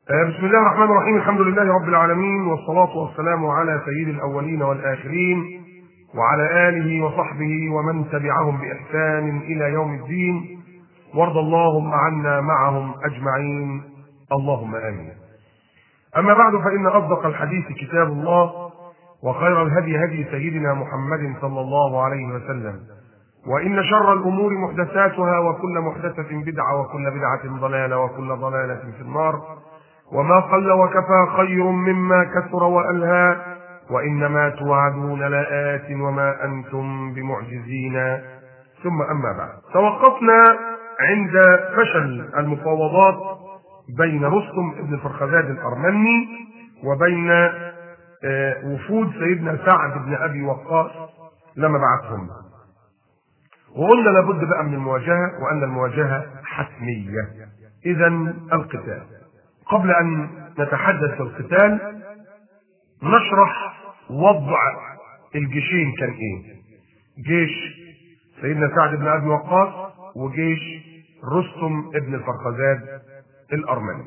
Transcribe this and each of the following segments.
بسم الله الرحمن الرحيم الحمد لله رب العالمين والصلاة والسلام على سيد الأولين والآخرين وعلى آله وصحبه ومن تبعهم بإحسان إلى يوم الدين وارض اللهم عنا معهم أجمعين اللهم آمين أما بعد فإن أصدق الحديث كتاب الله وخير الهدي هدي سيدنا محمد صلى الله عليه وسلم وإن شر الأمور محدثاتها وكل محدثة بدعة وكل بدعة ضلالة وكل ضلالة في النار وما قل وكفى خير مما كثر وألهى وإنما توعدون لآت وما أنتم بمعجزين ثم أما بعد توقفنا عند فشل المفاوضات بين رستم بن فرخزاد الأرمني وبين وفود سيدنا سعد بن أبي وقاص لما بعثهم وقلنا لابد بقى من المواجهة وأن المواجهة حتمية إذا القتال قبل أن نتحدث في القتال نشرح وضع الجيشين كان إيه جيش سيدنا سعد بن أبي وقاص وجيش رستم ابن الفرخزاد الأرمني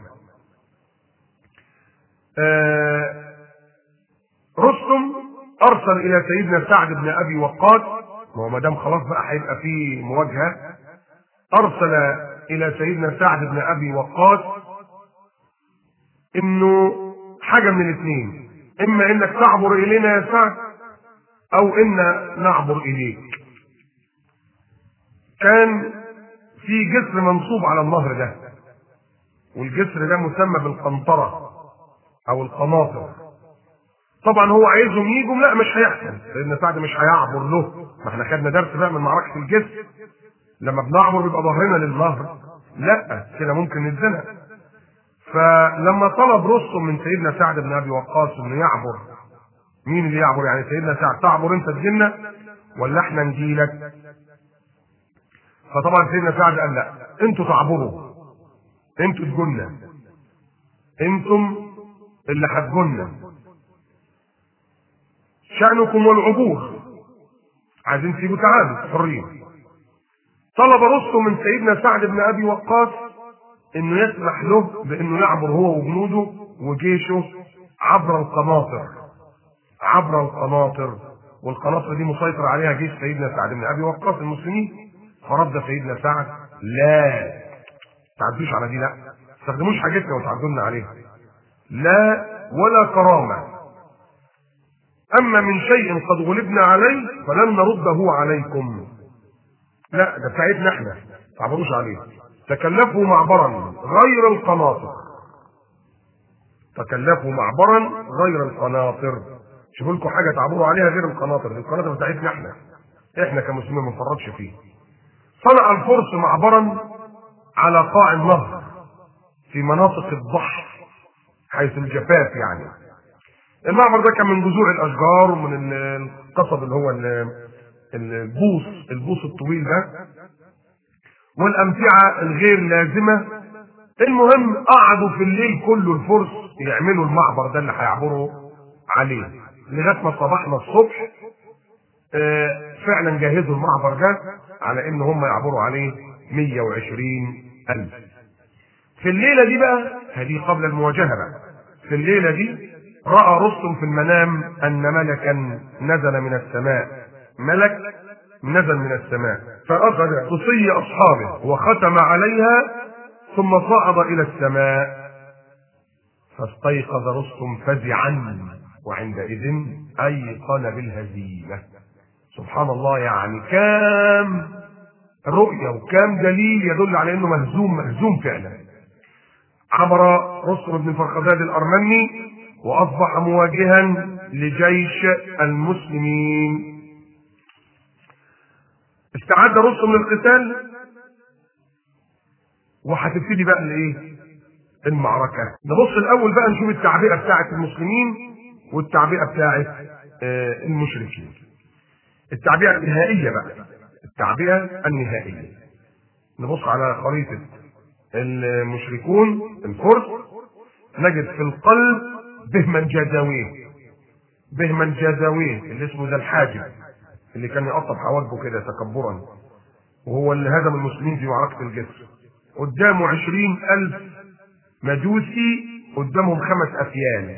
آه رستم أرسل إلى سيدنا سعد بن أبي وقاص ما هو ما دام خلاص بقى هيبقى في مواجهة أرسل إلى سيدنا سعد بن أبي وقاص إنه حاجة من الاثنين إما إنك تعبر إلينا يا سعد أو إن نعبر إليك كان في جسر منصوب على النهر ده والجسر ده مسمى بالقنطرة أو القناطر طبعا هو عايزهم يجوا لا مش هيحصل سيدنا سعد مش هيعبر له ما احنا خدنا درس بقى من معركة الجسر لما بنعبر بيبقى ظهرنا للنهر لا كده ممكن نتزنق فلما طلب رستم من سيدنا سعد بن ابي وقاص انه يعبر مين اللي يعبر يعني سيدنا سعد تعبر انت تجينا ولا احنا نجيلك فطبعا سيدنا سعد قال لا انتوا تعبروا انتوا تجونا انتم اللي هتجونا شأنكم والعبور عايزين تيجوا تعالوا حرين طلب رستم من سيدنا سعد بن ابي وقاص انه يسمح له بانه يعبر هو وجنوده وجيشه عبر القناطر عبر القناطر والقناطر دي مسيطر عليها جيش سيدنا سعد بن ابي وقاص المسلمين فرد سيدنا سعد لا تعدوش على دي لا تستخدموش حاجتنا وتعدلنا عليها لا ولا كرامه اما من شيء قد غلبنا عليه فلن نرده عليكم لا ده بتاعتنا احنا تعبروش عليه تكلفوا معبرا غير القناطر تكلفوا معبرا غير القناطر شوفوا لكم حاجه تعبروا عليها غير القناطر القناطر بتاعتنا احنا احنا كمسلمين ما نفرطش فيه صنع الفرس معبرا على قاع النهر في مناطق الضحك حيث الجفاف يعني المعبر ده كان من جذوع الاشجار ومن القصب اللي هو البوص البوص الطويل ده والامتعه الغير لازمه المهم قعدوا في الليل كله الفرس يعملوا المعبر ده اللي هيعبروا عليه لغايه ما صباحنا الصبح فعلا جهزوا المعبر ده على ان هم يعبروا عليه 120 الف في الليله دي بقى هذه قبل المواجهه بقى في الليله دي راى رستم في المنام ان ملكا نزل من السماء ملك نزل من السماء فاخذ قصي اصحابه وختم عليها ثم صعد الى السماء فاستيقظ رستم فزعا وعندئذ ايقن بالهزيمه سبحان الله يعني كام رؤية وكام دليل يدل على انه مهزوم مهزوم فعلا عبر رستم بن فرخزاد الارمني واصبح مواجها لجيش المسلمين استعد رستم للقتال وهتبتدي بقى الايه المعركة نبص الاول بقى نشوف التعبئة بتاعة المسلمين والتعبئة بتاعة المشركين التعبئة النهائية بقى التعبئة النهائية نبص على خريطة المشركون الفرس نجد في القلب بهما جازاويه بهما جازاويه اللي اسمه ذا الحاجب اللي كان يقطب حواجبه كده تكبرا وهو اللي هزم المسلمين في معركة الجسر قدامه عشرين ألف مجوسي قدامهم خمس افيال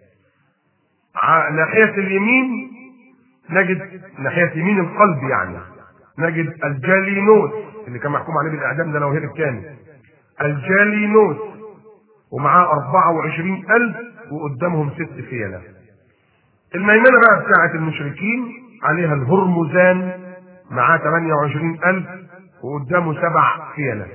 ناحية اليمين نجد ناحية يمين القلب يعني نجد الجالينوس اللي كان محكوم عليه بالإعدام ده لو هرب كان الجالينوس ومعاه 24000 وقدامهم ست فيلة الميمنة بقى بتاعة المشركين عليها الهرمزان معاه 28000 وقدامه سبع فيلة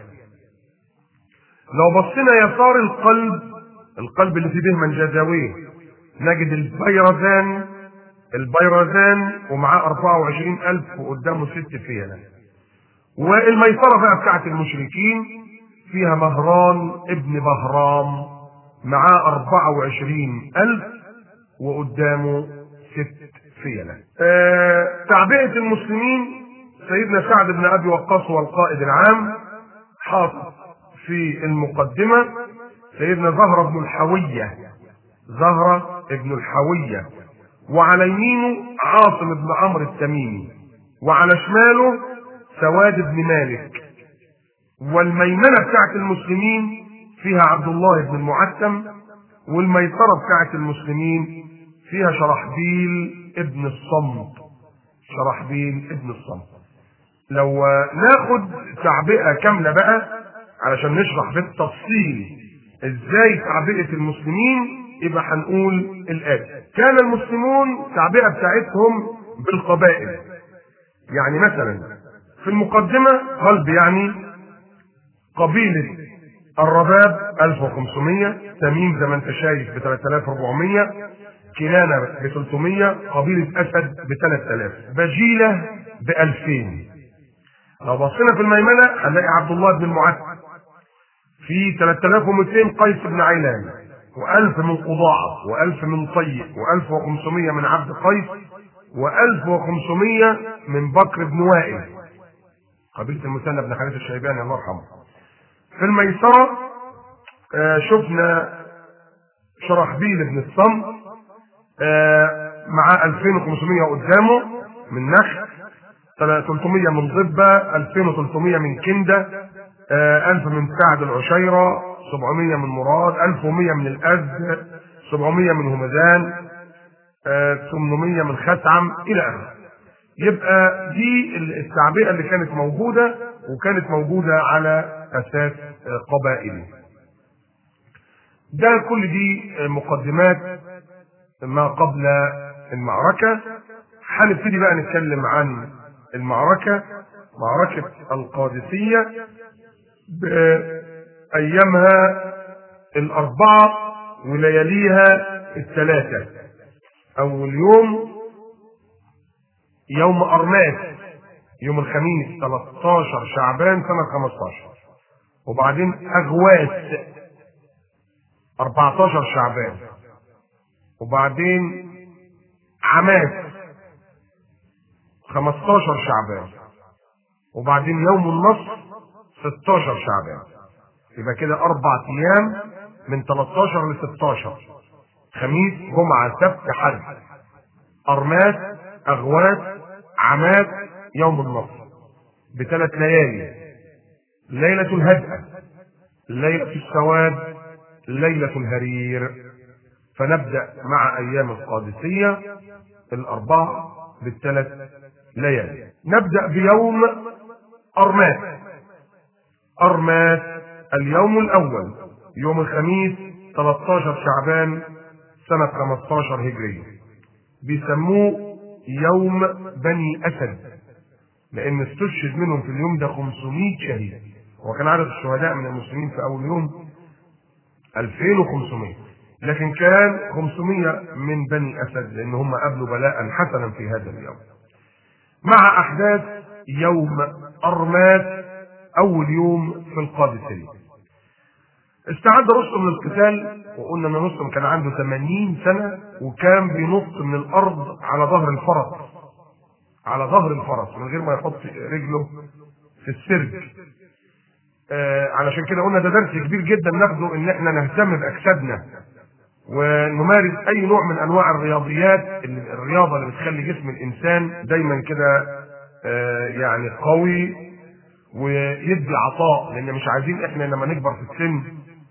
لو بصينا يسار القلب القلب اللي فيه بهمن جزاويه نجد البيرزان البيرزان ومعاه 24000 وقدامه ست فيلة والميسرة بقى بتاعت المشركين فيها مهران ابن بهرام معاه 24000 وقدامه ست فيلة آه تعبئة المسلمين سيدنا سعد بن ابي وقاص هو القائد العام حاطط في المقدمة سيدنا زهرة بن الحوية زهرة ابن الحوية وعلى يمينه عاصم بن عمرو التميمي وعلى شماله سواد بن مالك والميمنة بتاعت المسلمين فيها عبد الله بن المعتم والميسرة بتاعت المسلمين فيها شرحبيل ابن الصمت شرحبيل ابن الصمت لو ناخد تعبئة كاملة بقى علشان نشرح بالتفصيل ازاي تعبئة المسلمين يبقى هنقول الآتي كان المسلمون تعبئة بتاعتهم بالقبائل يعني مثلا في المقدمة قلب يعني قبيلة الرباب 1500 تميم زي ما انت شايف ب 3400 كنانة ب 300 قبيلة أسد ب 3000 بجيلة ب 2000 لو بصينا في الميمنة هنلاقي عبد الله بن المعتق في 3200 قيس بن عيلان و1000 من قضاعة و1000 من طيب و1500 من عبد قيس و1500 من بكر بن وائل قبيلة المثنى بن خالد الشيباني الله يرحمه في الميسرة آه شفنا شرحبيل بن الصمت آه مع 2500 قدامه من نخل 300 من ضبة 2300 من كندة آه 1000 من سعد العشيرة 700 من مراد 1100 من الأزد 700 من همدان آه 800 من خثعم إلى آخره يبقى دي التعبئة اللي كانت موجودة وكانت موجودة على أساس قبائلي ده كل دي مقدمات ما قبل المعركة هنبتدي بقى نتكلم عن المعركة معركة القادسية بأيامها الأربعة ولياليها الثلاثة أول يوم يوم أرماس يوم الخميس 13 شعبان سنة 15 وبعدين أغواس 14 شعبان وبعدين عماس 15 شعبان وبعدين يوم النصر 16 شعبان يبقى كده أربع أيام من 13 ل 16 خميس جمعة سبت حد أرماس أغواس عماد يوم النصر بثلاث ليالي ليلة الهدأة ليلة السواد ليلة الهرير فنبدأ مع أيام القادسية الأربعة بالثلاث ليالي نبدأ بيوم أرماس أرماس اليوم الأول يوم الخميس 13 شعبان سنة 15 هجرية بيسموه يوم بني أسد لأن استشهد منهم في اليوم ده 500 شهيد وكان عدد الشهداء من المسلمين في أول يوم 2500 لكن كان 500 من بني أسد لأن هم قابلوا بلاء حسنا في هذا اليوم مع أحداث يوم أرماس أول يوم في القادسية استعد رستم للقتال وقلنا ان رستم كان عنده 80 سنه وكان بينط من الارض على ظهر الفرس على ظهر الفرس من غير ما يحط رجله في السرج آه علشان كده قلنا ده درس كبير جدا ناخده ان احنا نهتم باجسادنا ونمارس اي نوع من انواع الرياضيات الرياضه اللي بتخلي جسم الانسان دايما كده آه يعني قوي ويدي عطاء لان مش عايزين احنا لما نكبر في السن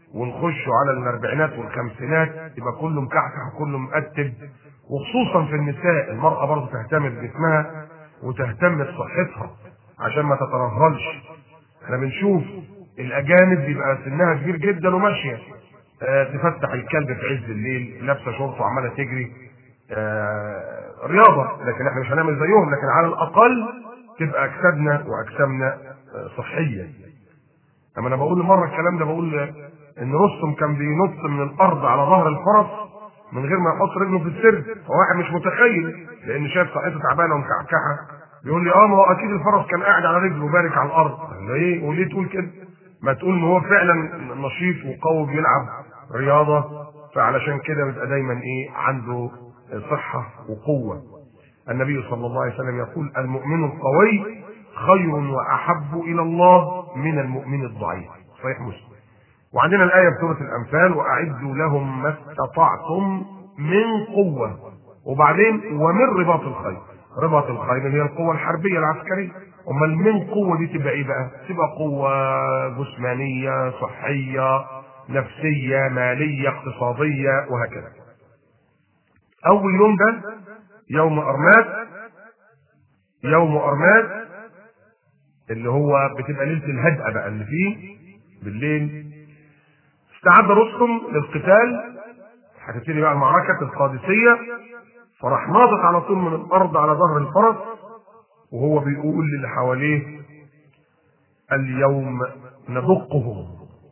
ونخشوا على الاربعينات والخمسينات يبقى كله مكحكح وكله مقتب وخصوصا في النساء المرأة برضه تهتم بجسمها وتهتم بصحتها عشان ما تترهلش احنا بنشوف الاجانب بيبقى سنها كبير جدا وماشيه آه تفتح الكلب في عز الليل لابسه شورت وعماله تجري آه رياضه لكن احنا مش هنعمل زيهم لكن على الاقل تبقى اجسادنا واجسامنا آه صحيه اما انا بقول مره الكلام ده بقول ان رستم كان بينط من الارض على ظهر الفرس من غير ما يحط رجله في السر فواحد مش متخيل لان شايف صحته تعبانه ومكعكعه بيقول لي اه ما هو اكيد الفرس كان قاعد على رجله وبارك على الارض ايه وليه تقول كده ما تقول ان هو فعلا نشيط وقوي بيلعب رياضه فعلشان كده بيبقى دايما ايه عنده صحه وقوه النبي صلى الله عليه وسلم يقول المؤمن القوي خير واحب الى الله من المؤمن الضعيف صحيح مسلم وعندنا الآية في سورة الأنفال وأعدوا لهم ما استطعتم من قوة وبعدين ومن رباط الخيل رباط الخيل هي القوة الحربية العسكرية أمال من قوة دي تبقى إيه بقى؟ تبقى قوة جسمانية صحية نفسية مالية اقتصادية وهكذا أول يوم ده يوم أرماد يوم أرماد اللي هو بتبقى ليلة الهدأة بقى اللي فيه بالليل استعد رستم للقتال هتبتدي بقى المعركة القادسية فراح ناطط على طول من الأرض على ظهر الفرس وهو بيقول للي حواليه اليوم ندقهم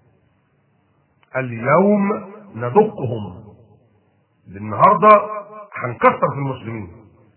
اليوم ندقهم النهارده هنكسر في المسلمين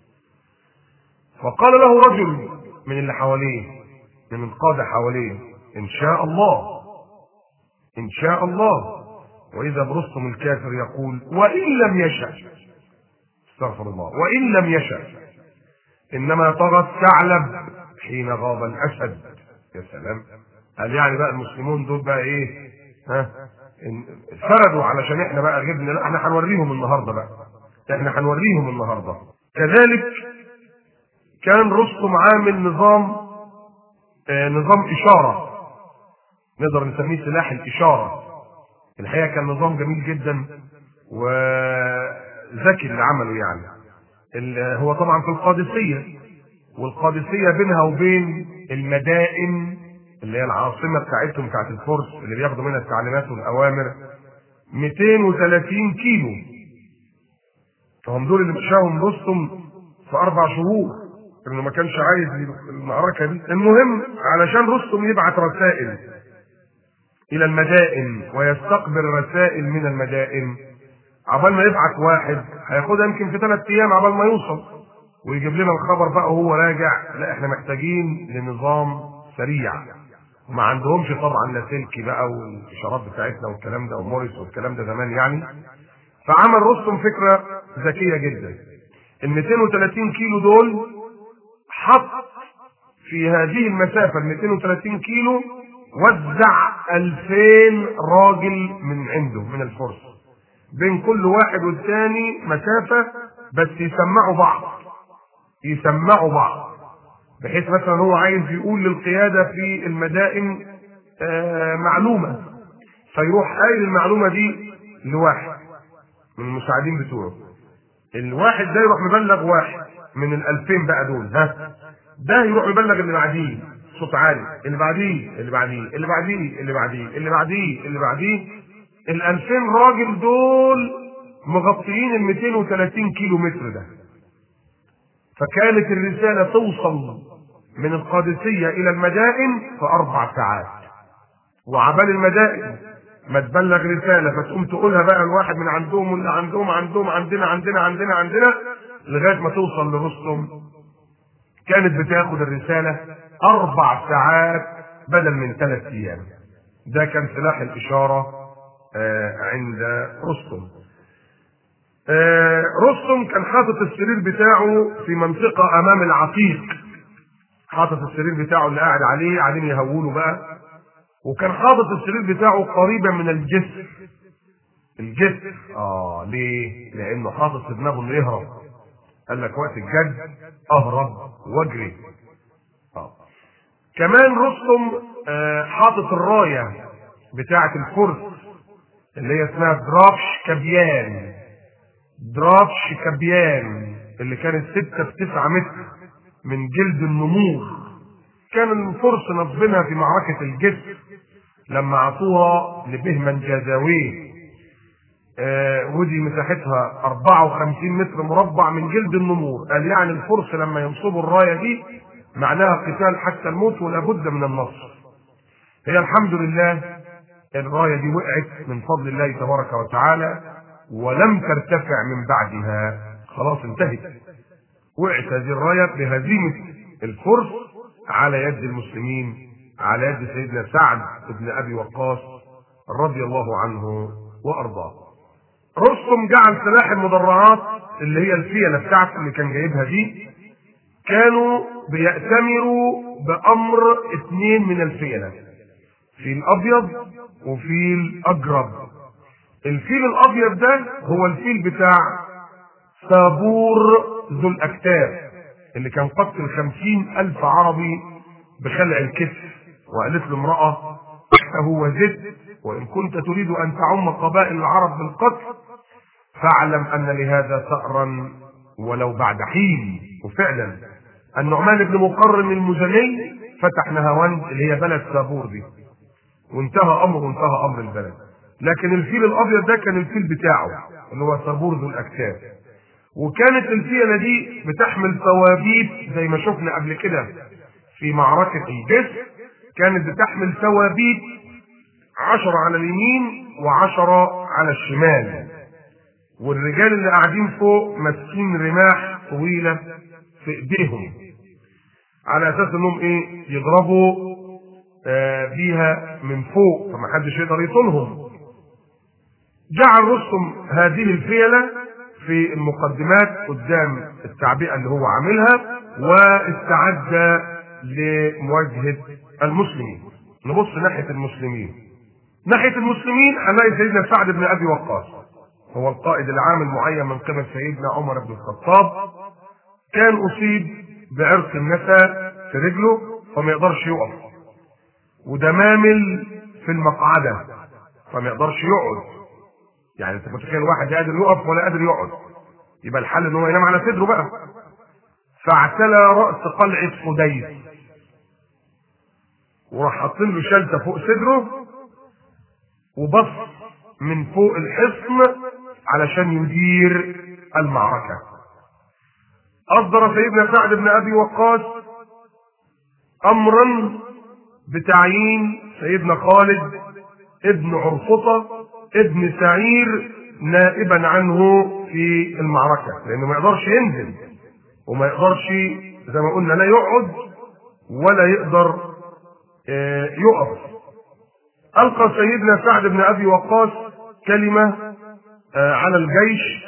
فقال له رجل من اللي حواليه من القادة حواليه إن شاء الله إن شاء الله وإذا برستم الكافر يقول وإن لم يشأ استغفر الله وإن لم يشأ إنما طغى الثعلب حين غاب الأسد يا سلام قال يعني بقى المسلمون دول بقى إيه ها فردوا علشان احنا بقى غبنا لا احنا هنوريهم النهارده بقى احنا هنوريهم النهارده كذلك كان رستم عامل نظام آه نظام اشاره نقدر نسميه سلاح الاشاره الحقيقه كان نظام جميل جدا وذكي اللي عمله يعني هو طبعا في القادسيه والقادسيه بينها وبين المدائن اللي هي العاصمه بتاعتهم بتاعت الفرس اللي بياخدوا منها التعليمات والاوامر 230 كيلو فهم دول اللي مشاهم رستم في اربع شهور انه ما كانش عايز المعركه دي المهم علشان رستم يبعت رسائل الى المدائن ويستقبل رسائل من المدائن عبال ما يبعت واحد هياخدها يمكن في ثلاث ايام عبال ما يوصل ويجيب لنا الخبر بقى وهو راجع لا احنا محتاجين لنظام سريع وما عندهمش طبعا لاسلكي بقى والاشارات بتاعتنا والكلام ده وموريس والكلام ده زمان يعني فعمل رستم فكره ذكيه جدا ال 230 كيلو دول حط في هذه المسافه ال 230 كيلو وزع 2000 راجل من عنده من الفرس بين كل واحد والثاني مسافه بس يسمعوا بعض يسمعوا بعض بحيث مثلا هو عايز يقول للقيادة في المدائن آه معلومة فيروح قايل المعلومة دي لواحد من المساعدين بتوعه الواحد ده يروح مبلغ واحد من الألفين بقى دول ها ده يروح مبلغ اللي بعديه صوت عالي اللي بعديه اللي بعديه اللي بعديه اللي بعديه اللي بعديه اللي بعديه الألفين راجل دول مغطيين ال 230 كيلو متر ده فكانت الرسالة توصل من القادسية إلى المدائن في أربع ساعات وعبال المدائن ما تبلغ رسالة فتقوم تقولها بقى الواحد من عندهم واللي عندهم عندهم عندنا عندنا عندنا عندنا لغاية ما توصل لرستم كانت بتاخد الرسالة أربع ساعات بدل من ثلاث أيام ده كان سلاح الإشارة عند رستم رستم كان حاطط السرير بتاعه في منطقة أمام العتيق حاطط السرير بتاعه اللي قاعد عليه قاعدين يهولوا بقى وكان حاطط السرير بتاعه قريبا من الجسر الجسر اه ليه؟ لأنه حاطط في دماغه إنه يهرب قال لك وقت الجد أهرب وأجري اه كمان رستم آه حاطط الراية بتاعة الفرس اللي هي اسمها درافش كابيان درافش كابيان اللي كانت ستة في تسعة متر من جلد النمور كان الفرس نصبنا في معركة الجسر لما عطوها لبهمن جازاويه آه ودي مساحتها 54 متر مربع من جلد النمور قال يعني الفرس لما ينصبوا الرايه دي معناها قتال حتى الموت ولا بد من النصر هي الحمد لله الرايه دي وقعت من فضل الله تبارك وتعالى ولم ترتفع من بعدها خلاص انتهت وقعت هذه الرايه بهزيمه الفرس على يد المسلمين على يد سيدنا سعد بن ابي وقاص رضي الله عنه وارضاه رستم جعل سلاح المدرعات اللي هي الفيله بتاعته اللي كان جايبها دي كانوا بيأتمروا بأمر اثنين من الفيلة في الأبيض وفي الأجرب الفيل الأبيض ده هو الفيل بتاع سابور ذو الأكتاف اللي كان قتل خمسين ألف عربي بخلع الكتف وقالت له امرأة تحته وزد وإن كنت تريد أن تعم قبائل العرب بالقتل فاعلم أن لهذا ثأرا ولو بعد حين وفعلا النعمان بن مقرن المزني فتح نهاوند اللي هي بلد سابور دي وانتهى امره وانتهى امر البلد لكن الفيل الابيض ده كان الفيل بتاعه اللي هو سابور ذو الاكتاف وكانت الفيله دي بتحمل ثوابيت زي ما شفنا قبل كده في معركه الجسر كانت بتحمل ثوابيت عشرة على اليمين وعشرة على الشمال والرجال اللي قاعدين فوق ماسكين رماح طويلة في ايديهم على اساس انهم ايه يضربوا آه بيها من فوق فما حدش يقدر يطولهم جعل رستم هذه الفيلة في المقدمات قدام التعبئة اللي هو عاملها واستعد لمواجهة المسلمين نبص ناحية المسلمين ناحية المسلمين هنلاقي سيدنا سعد بن أبي وقاص هو القائد العام المعين من قبل سيدنا عمر بن الخطاب كان أصيب بعرق النسا في رجله فما يقدرش يقف ودمامل في المقعدة فما يقدرش يقعد يعني انت متخيل واحد قادر يقف ولا قادر يقعد يبقى الحل ان هو ينام على صدره بقى فاعتلى رأس قلعة قديس وراح حاطين له شلته فوق صدره وبص من فوق الحصن علشان يدير المعركة أصدر سيدنا سعد بن أبي وقاص أمرا بتعيين سيدنا خالد ابن عرفطة ابن سعير نائبا عنه في المعركة لأنه ما يقدرش ينزل وما يقدرش زي ما قلنا لا يقعد ولا يقدر يقف ألقى سيدنا سعد بن أبي وقاص كلمة على الجيش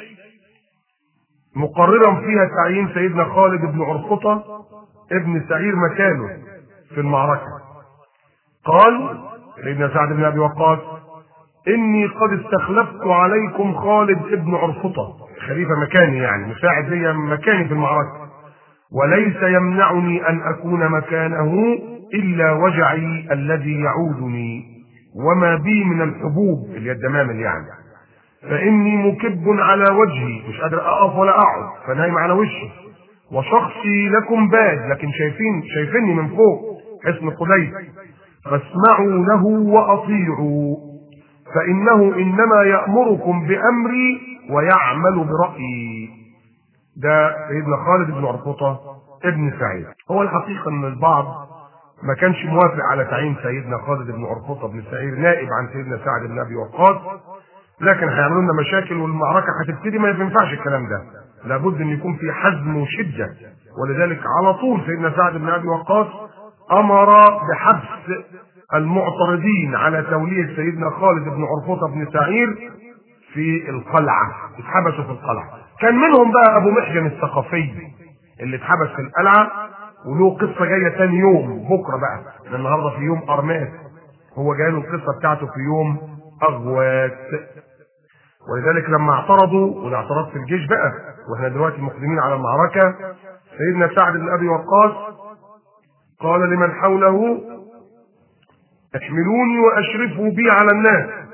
مقررا فيها تعيين سيدنا خالد بن عرفطة ابن سعير مكانه في المعركة قال سيدنا سعد بن أبي وقاص إني قد استخلفت عليكم خالد ابن عرفطة خليفة مكاني يعني مساعد لي مكاني في المعركة وليس يمنعني أن أكون مكانه إلا وجعي الذي يعودني وما بي من الحبوب اللي هي الدمامل يعني فإني مكب على وجهي مش قادر أقف ولا أقعد فنايم على وشي وشخصي لكم باد لكن شايفين شايفيني من فوق حصن قديس فاسمعوا له وأطيعوا فإنه إنما يأمركم بأمري ويعمل برأيي ده سيدنا خالد بن عرفطة ابن سعيد هو الحقيقة أن البعض ما كانش موافق على تعيين سيدنا خالد بن عرفطة بن سعير نائب عن سيدنا سعد بن أبي وقاص لكن هيعملوا لنا مشاكل والمعركة هتبتدي ما ينفعش الكلام ده لابد ان يكون في حزم وشدة ولذلك على طول سيدنا سعد بن أبي وقاص أمر بحبس المعترضين على تولية سيدنا خالد بن عرفطة بن سعير في القلعة اتحبسوا في القلعة كان منهم بقى أبو محجن الثقفي اللي اتحبس في القلعة وله قصة جاية تاني يوم بكرة بقى لأن النهاردة في يوم أرماس هو جاي له القصة بتاعته في يوم أغواس ولذلك لما اعترضوا وده اعتراض في الجيش بقى واحنا دلوقتي مقدمين على المعركة سيدنا سعد بن أبي وقاص قال لمن حوله احملوني واشرفوا بي على الناس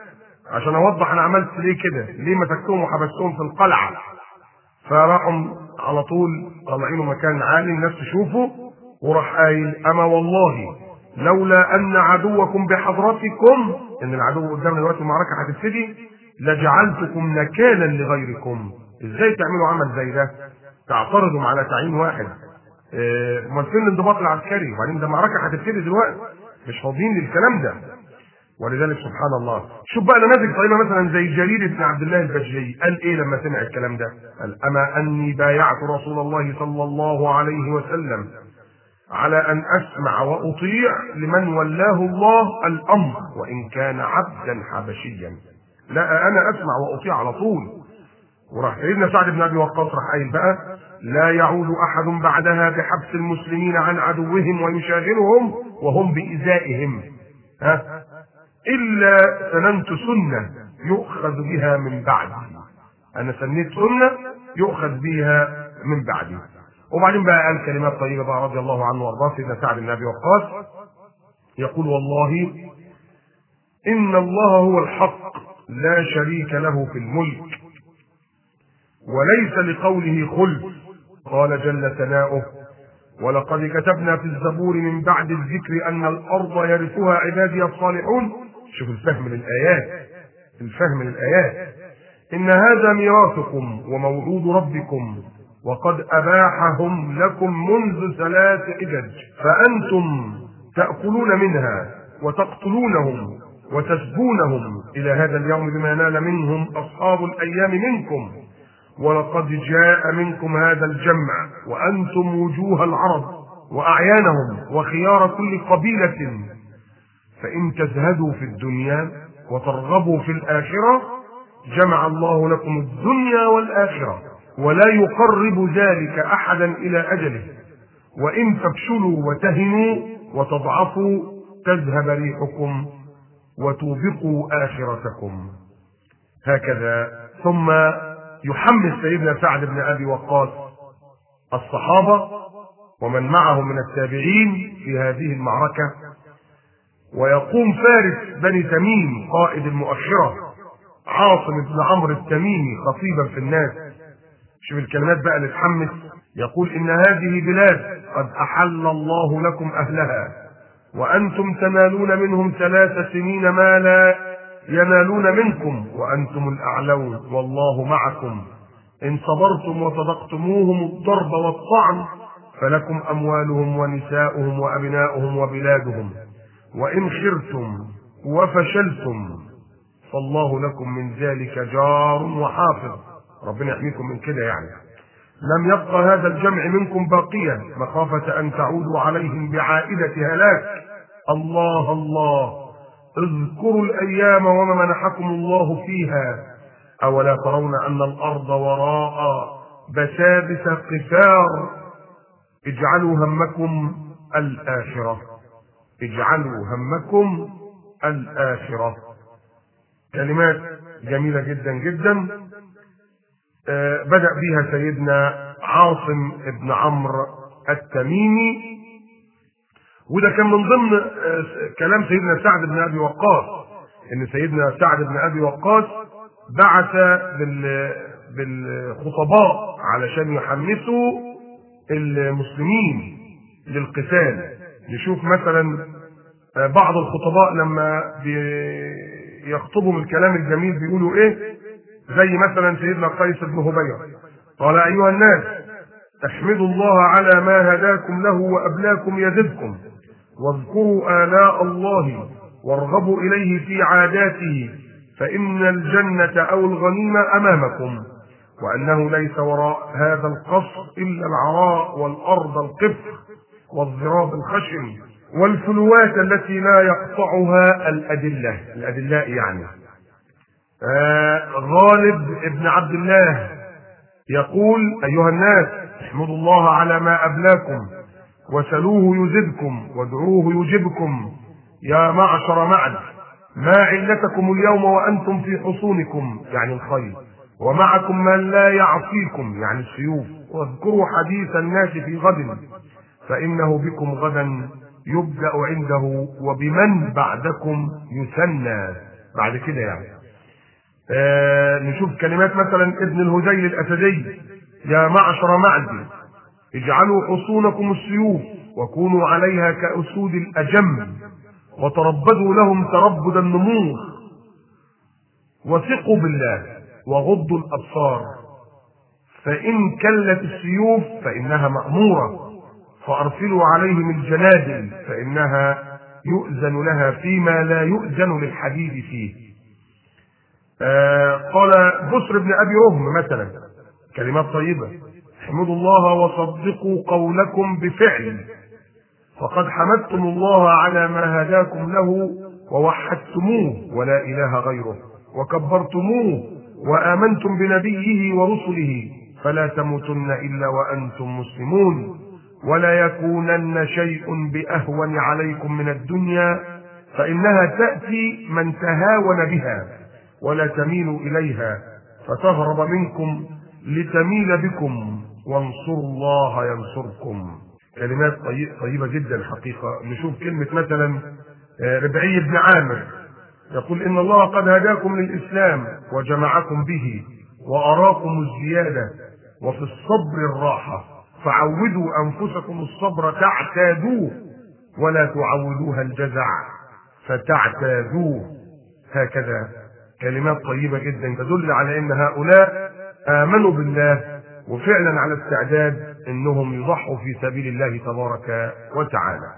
عشان اوضح انا عملت ليه كده ليه مسكتهم وحبستهم في القلعه فراحوا على طول طالعينه مكان عالي الناس تشوفه وراح قايل اما والله لولا ان عدوكم بحضرتكم ان العدو قدامنا دلوقتي المعركه هتبتدي لجعلتكم نكالا لغيركم ازاي تعملوا عمل زي ده تعترضوا على تعيين واحد آه، امال فين الانضباط العسكري وبعدين ده معركه هتبتدي دلوقتي مش فاضيين للكلام ده ولذلك سبحان الله شوف بقى نماذج طيبه مثلا زي جرير بن عبد الله البجلي قال ايه لما سمع الكلام ده قال اما اني بايعت رسول الله صلى الله عليه وسلم على ان اسمع واطيع لمن ولاه الله الامر وان كان عبدا حبشيا لا انا اسمع واطيع على طول وراح سيدنا سعد بن ابي وقاص راح قايل بقى لا يعود احد بعدها بحبس المسلمين عن عدوهم ويشاغلهم وهم بايذائهم ها الا سننت سنه يؤخذ بها من بعدي انا سنيت سنه يؤخذ بها من بعدي وبعدين بقى قال كلمات طيبه بقى رضي الله عنه وارضاه سيدنا سعد بن ابي وقاص يقول والله ان الله هو الحق لا شريك له في الملك وليس لقوله خلف قال جل ثناؤه ولقد كتبنا في الزبور من بعد الذكر ان الارض يرثها عبادي الصالحون شوف الفهم للايات الفهم للايات ان هذا ميراثكم وموعود ربكم وقد اباحهم لكم منذ ثلاث حجج فانتم تاكلون منها وتقتلونهم وتسبونهم الى هذا اليوم بما نال منهم اصحاب الايام منكم ولقد جاء منكم هذا الجمع وانتم وجوه العرب واعيانهم وخيار كل قبيله فان تزهدوا في الدنيا وترغبوا في الاخره جمع الله لكم الدنيا والاخره ولا يقرب ذلك احدا الى اجله وان تفشلوا وتهنوا وتضعفوا تذهب ريحكم وتوبقوا اخرتكم هكذا ثم يحمس سيدنا سعد بن ابي وقاص الصحابه ومن معه من التابعين في هذه المعركه ويقوم فارس بني تميم قائد المؤشره عاصم بن عمرو التميمي خطيبا في الناس شوف الكلمات بقى اللي تحمس يقول ان هذه بلاد قد احل الله لكم اهلها وانتم تنالون منهم ثلاث سنين ما لا ينالون منكم وانتم الاعلون والله معكم ان صبرتم وصدقتموهم الضرب والطعن فلكم اموالهم ونساؤهم وابناؤهم وبلادهم وان خرتم وفشلتم فالله لكم من ذلك جار وحافظ ربنا يحميكم من كده يعني لم يبقى هذا الجمع منكم باقيا مخافة أن تعودوا عليهم بعائدة هلاك الله الله اذكروا الأيام وما منحكم الله فيها أولا ترون أن الأرض وراء بسابس قفار اجعلوا همكم الآخرة اجعلوا همكم الآخرة كلمات جميلة جدا جدا آه بدأ بها سيدنا عاصم بن عمرو التميمي وده كان من ضمن آه كلام سيدنا سعد بن ابي وقاص ان سيدنا سعد بن ابي وقاص بعث بال بالخطباء علشان يحمسوا المسلمين للقتال نشوف مثلا آه بعض الخطباء لما بيخطبوا من الكلام الجميل بيقولوا ايه زي مثلا سيدنا قيس بن هبيرة قال أيها الناس احمدوا الله على ما هداكم له وأبلاكم يزدكم واذكروا آلاء الله وارغبوا إليه في عاداته فإن الجنة أو الغنيمة أمامكم وأنه ليس وراء هذا القصر إلا العراء والأرض القفر والضراب الخشن والفلوات التي لا يقطعها الأدلة الأدلاء يعني آه غالب ابن عبد الله يقول أيها الناس احمدوا الله على ما أبلاكم وسلوه يزدكم وادعوه يجبكم يا معشر معد ما علتكم اليوم وأنتم في حصونكم يعني الخير ومعكم من لا يعصيكم يعني السيوف واذكروا حديث الناس في غد فإنه بكم غدا يبدأ عنده وبمن بعدكم يثنى بعد كده يعني آه نشوف كلمات مثلا ابن الهذيل الاسدي يا معشر معدي اجعلوا حصونكم السيوف وكونوا عليها كاسود الاجم وتربدوا لهم تربد النمور وثقوا بالله وغضوا الابصار فان كلت السيوف فانها ماموره فارسلوا عليهم الجنادل فانها يؤذن لها فيما لا يؤذن للحديد فيه آه قال بسر بن ابي رهم مثلا كلمات طيبه احمدوا الله وصدقوا قولكم بفعل فقد حمدتم الله على ما هداكم له ووحدتموه ولا اله غيره وكبرتموه وامنتم بنبيه ورسله فلا تموتن الا وانتم مسلمون ولا يكونن شيء باهون عليكم من الدنيا فانها تاتي من تهاون بها ولا تميل اليها فتهرب منكم لتميل بكم وانصروا الله ينصركم كلمات طيبه جدا حقيقه نشوف كلمه مثلا ربعي بن عامر يقول ان الله قد هداكم للاسلام وجمعكم به واراكم الزياده وفي الصبر الراحه فعودوا انفسكم الصبر تعتادوه ولا تعودوها الجزع فتعتادوه هكذا كلمات طيبه جدا تدل على ان هؤلاء امنوا بالله وفعلا على استعداد انهم يضحوا في سبيل الله تبارك وتعالى.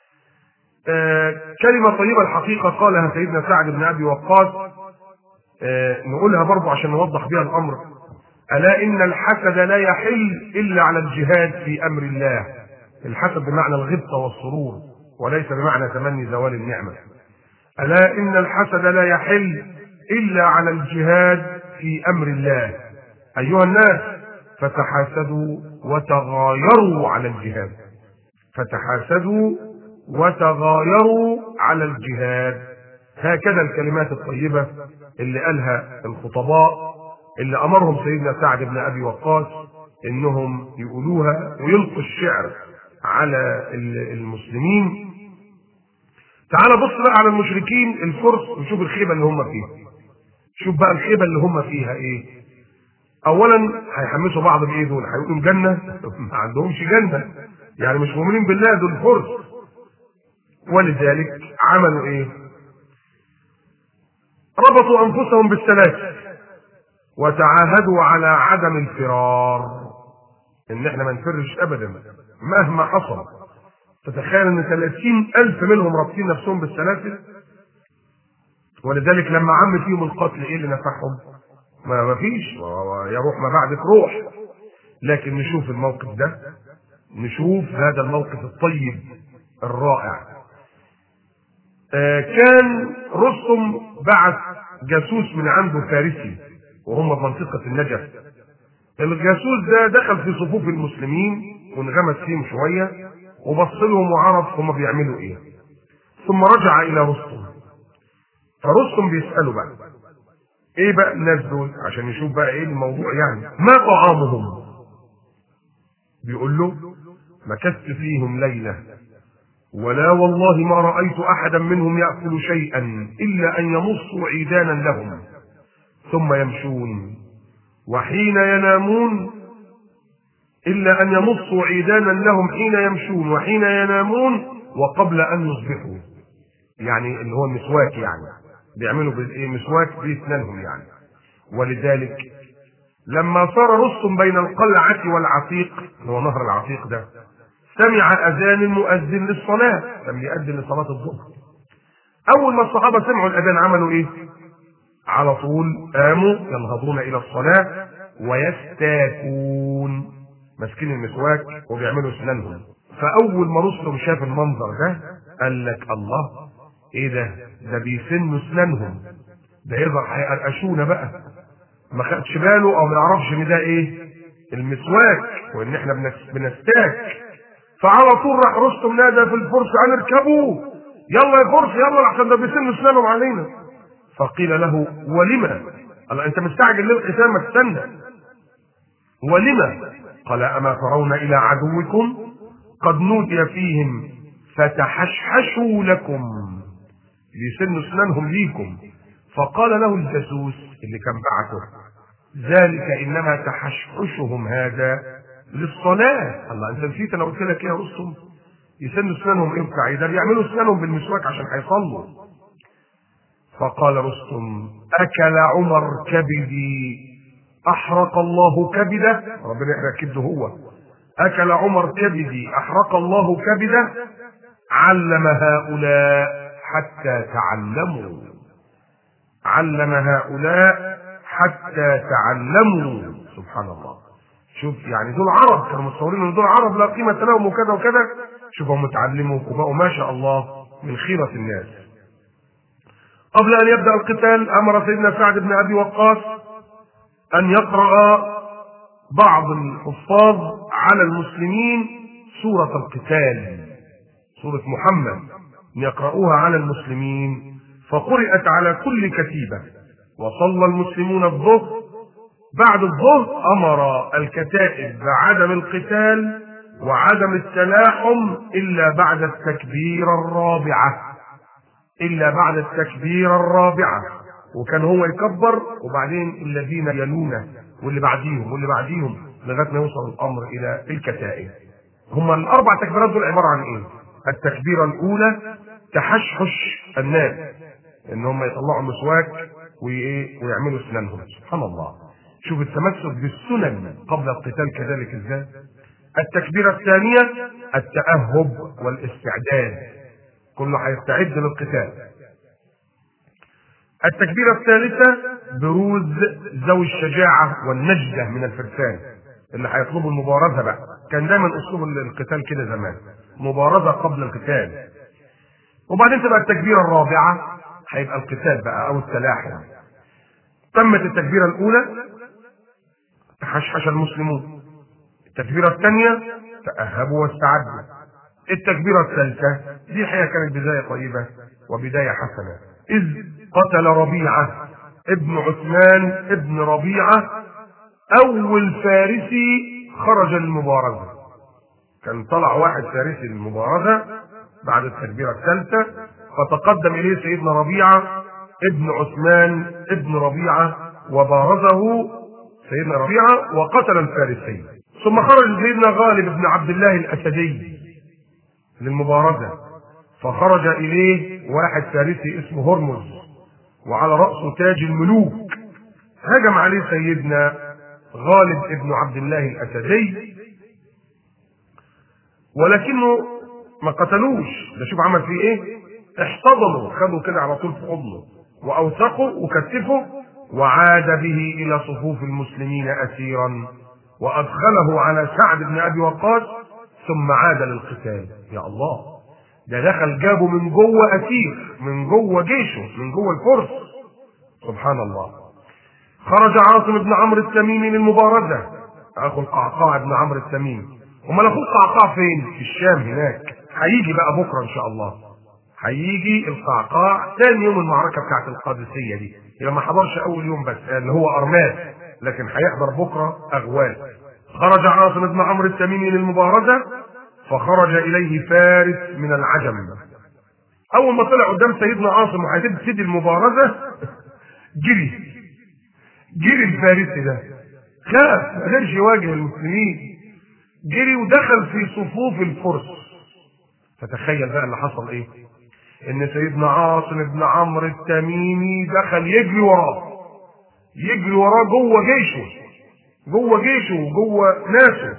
آه كلمة طيبة الحقيقة قالها سيدنا سعد بن أبي وقاص آه نقولها برضو عشان نوضح بها الأمر ألا إن الحسد لا يحل إلا على الجهاد في أمر الله الحسد بمعنى الغبطة والسرور وليس بمعنى تمني زوال النعمة ألا إن الحسد لا يحل إلا على الجهاد في أمر الله أيها الناس فتحاسدوا وتغايروا على الجهاد فتحاسدوا وتغايروا على الجهاد هكذا الكلمات الطيبة اللي قالها الخطباء اللي أمرهم سيدنا سعد بن أبي وقاص إنهم يقولوها ويلقوا الشعر على المسلمين تعال بص بقى على المشركين الفرس وشوف الخيبة اللي هم فيها شوف بقى الخيبة اللي هم فيها ايه اولا هيحمسوا بعض بايه دول هيقولوا جنة ما عندهمش جنة يعني مش مؤمنين بالله دول فرس ولذلك عملوا ايه ربطوا انفسهم بالسلاسل وتعاهدوا على عدم الفرار ان احنا ما نفرش ابدا مهما حصل تتخيل ان 30 الف منهم رابطين نفسهم بالسلاسل ولذلك لما عم فيهم القتل ايه اللي نفعهم ما ما فيش يا روح ما بعدك روح لكن نشوف الموقف ده نشوف هذا الموقف الطيب الرائع آه كان رستم بعث جاسوس من عنده فارسي وهم في منطقة النجف الجاسوس ده دخل في صفوف المسلمين وانغمس فيهم شوية وبص لهم وعرف هم بيعملوا ايه ثم رجع الى رستم فرستم بيسأله بقى ايه بقى الناس دول عشان يشوف بقى ايه الموضوع يعني ما طعامهم بيقول له مكثت فيهم ليلة ولا والله ما رأيت أحدا منهم يأكل شيئا إلا أن يمصوا عيدانا لهم ثم يمشون وحين ينامون إلا أن يمصوا عيدانا لهم حين يمشون وحين ينامون وقبل أن يصبحوا يعني اللي هو المسواك يعني بيعملوا بالايه مسواك باسنانهم يعني ولذلك لما صار رستم بين القلعة والعتيق هو نهر العتيق ده سمع اذان المؤذن للصلاة لم يأذن لصلاة الظهر اول ما الصحابة سمعوا الاذان عملوا ايه على طول قاموا ينهضون الى الصلاة ويستاكون ماسكين المسواك وبيعملوا اسنانهم فاول ما رستم شاف المنظر ده قال لك الله ايه ده ده بيسنوا اسنانهم ده يظهر هيقرقشونا بقى ما خدش باله او ما يعرفش ان ده ايه المسواك وان احنا بنستاك فعلى طول راح رستم نادى في الفرس ان اركبوا يلا يا فرس يلا عشان ده بيسنوا اسنانهم علينا فقيل له ولما قال انت مستعجل ليه القتال ما تستنى ولما قال اما ترون الى عدوكم قد نودي فيهم فتحشحشوا لكم بيسنوا اسنانهم ليكم فقال له الجاسوس اللي كان بعته ذلك انما تحشحشهم هذا للصلاه الله انت نسيت انا قلت لك ايه يا رستم يسنوا اسنانهم امتى ده بيعملوا اسنانهم بالمسواك عشان هيصلوا فقال رستم اكل عمر كبدي احرق الله كبده ربنا يحرق كبده هو اكل عمر كبدي احرق الله كبده علم هؤلاء حتى تعلموا علم هؤلاء حتى تعلموا سبحان الله شوف يعني دول عرب كانوا متصورين ان دول عرب لا قيمه لهم وكذا وكذا شوف هم اتعلموا وبقوا ما شاء الله من خيره الناس قبل ان يبدا القتال امر سيدنا سعد بن ابي وقاص ان يقرا بعض الحفاظ على المسلمين سوره القتال سوره محمد ان يقرؤوها على المسلمين فقرات على كل كتيبه وصلى المسلمون الظهر بعد الظهر امر الكتائب بعدم القتال وعدم التلاحم الا بعد التكبيره الرابعه الا بعد التكبيره الرابعه وكان هو يكبر وبعدين الذين يلونه واللي بعديهم واللي بعديهم لغايه ما يوصل الامر الى الكتائب هم الاربع تكبيرات دول عباره عن ايه التكبيره الاولى تحشحش الناس ان هم يطلعوا مسواك وايه ويعملوا اسنانهم سبحان الله شوف التمسك بالسنن قبل القتال كذلك ازاي التكبيره الثانيه التاهب والاستعداد كله هيستعد للقتال التكبيره الثالثه بروز ذوي الشجاعه والنجده من الفرسان اللي هيطلبوا المبارزه بقى كان دايما اسلوب القتال كده زمان مبارزه قبل القتال وبعدين تبقى التكبيره الرابعه هيبقى القتال بقى او التلاحم تمت التكبيره الاولى تحشحش المسلمون التكبيره الثانيه تاهبوا واستعدوا التكبيره الثالثه دي الحقيقه كانت بدايه طيبه وبدايه حسنه اذ قتل ربيعه ابن عثمان ابن ربيعه اول فارسي خرج للمبارزه كان طلع واحد فارسي للمبارزه بعد التكبيره الثالثه فتقدم اليه سيدنا ربيعه ابن عثمان ابن ربيعه وبارزه سيدنا ربيعه وقتل الفارسي ثم خرج سيدنا غالب بن عبد الله الاسدي للمبارزه فخرج اليه واحد فارسي اسمه هرمز وعلى راسه تاج الملوك هجم عليه سيدنا غالب ابن عبد الله الاسدي ولكنه ما قتلوش ده شوف عمل فيه ايه احتضنوا خدوا كده على طول في حضنه واوثقوا وكتفوا وعاد به الى صفوف المسلمين اسيرا وادخله على سعد بن ابي وقاص ثم عاد للقتال يا الله ده دخل جابه من جوه اسير من جوه جيشه من جوه الفرس سبحان الله خرج عاصم بن عمرو التميمي للمبارزه اخو القعقاع بن عمرو التميمي امال اخوه القعقاع فين في الشام هناك هيجي بقى بكره ان شاء الله هيجي القعقاع ثاني يوم المعركه بتاعت القادسيه دي يبقى ما حضرش اول يوم بس اللي هو ارماس لكن هيحضر بكره اغوال خرج عاصم بن عمرو التميمي للمبارزه فخرج اليه فارس من العجم اول ما طلع قدام سيدنا عاصم وهيبتدي المبارزه جري جري الفارسي ده خاف ما قدرش يواجه المسلمين جري ودخل في صفوف الفرس فتخيل بقى اللي حصل ايه ان سيدنا عاصم بن عمرو التميمي دخل يجري وراه يجري وراه جوه جيشه جوه جيشه وجوه ناسه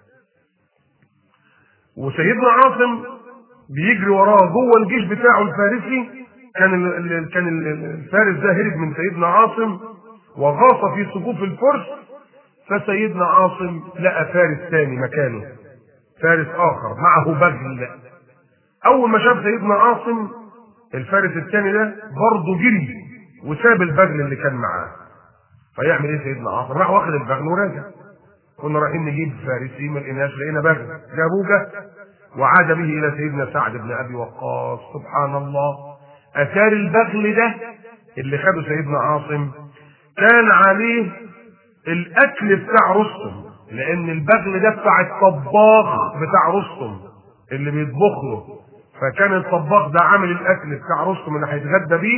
وسيدنا عاصم بيجري وراه جوه الجيش بتاعه الفارسي كان ال كان الفارس ده هرب من سيدنا عاصم وغاص في صفوف الفرس فسيدنا عاصم لقى فارس ثاني مكانه فارس اخر معه بغل اول ما شاف سيدنا عاصم الفارس الثاني ده برضه جري وساب البغل اللي كان معاه فيعمل ايه سيدنا عاصم راح واخد البغل وراجع كنا رايحين نجيب فارسي ما لقيناش لقينا بغل جابوه جه وعاد به الى سيدنا سعد بن ابي وقاص سبحان الله اثار البغل ده اللي خده سيدنا عاصم كان عليه الاكل بتاع رستم لان البغل ده بتاع الطباخ بتاع رستم اللي بيطبخ له فكان الطباخ ده عامل الاكل بتاع رستم اللي هيتغدى بيه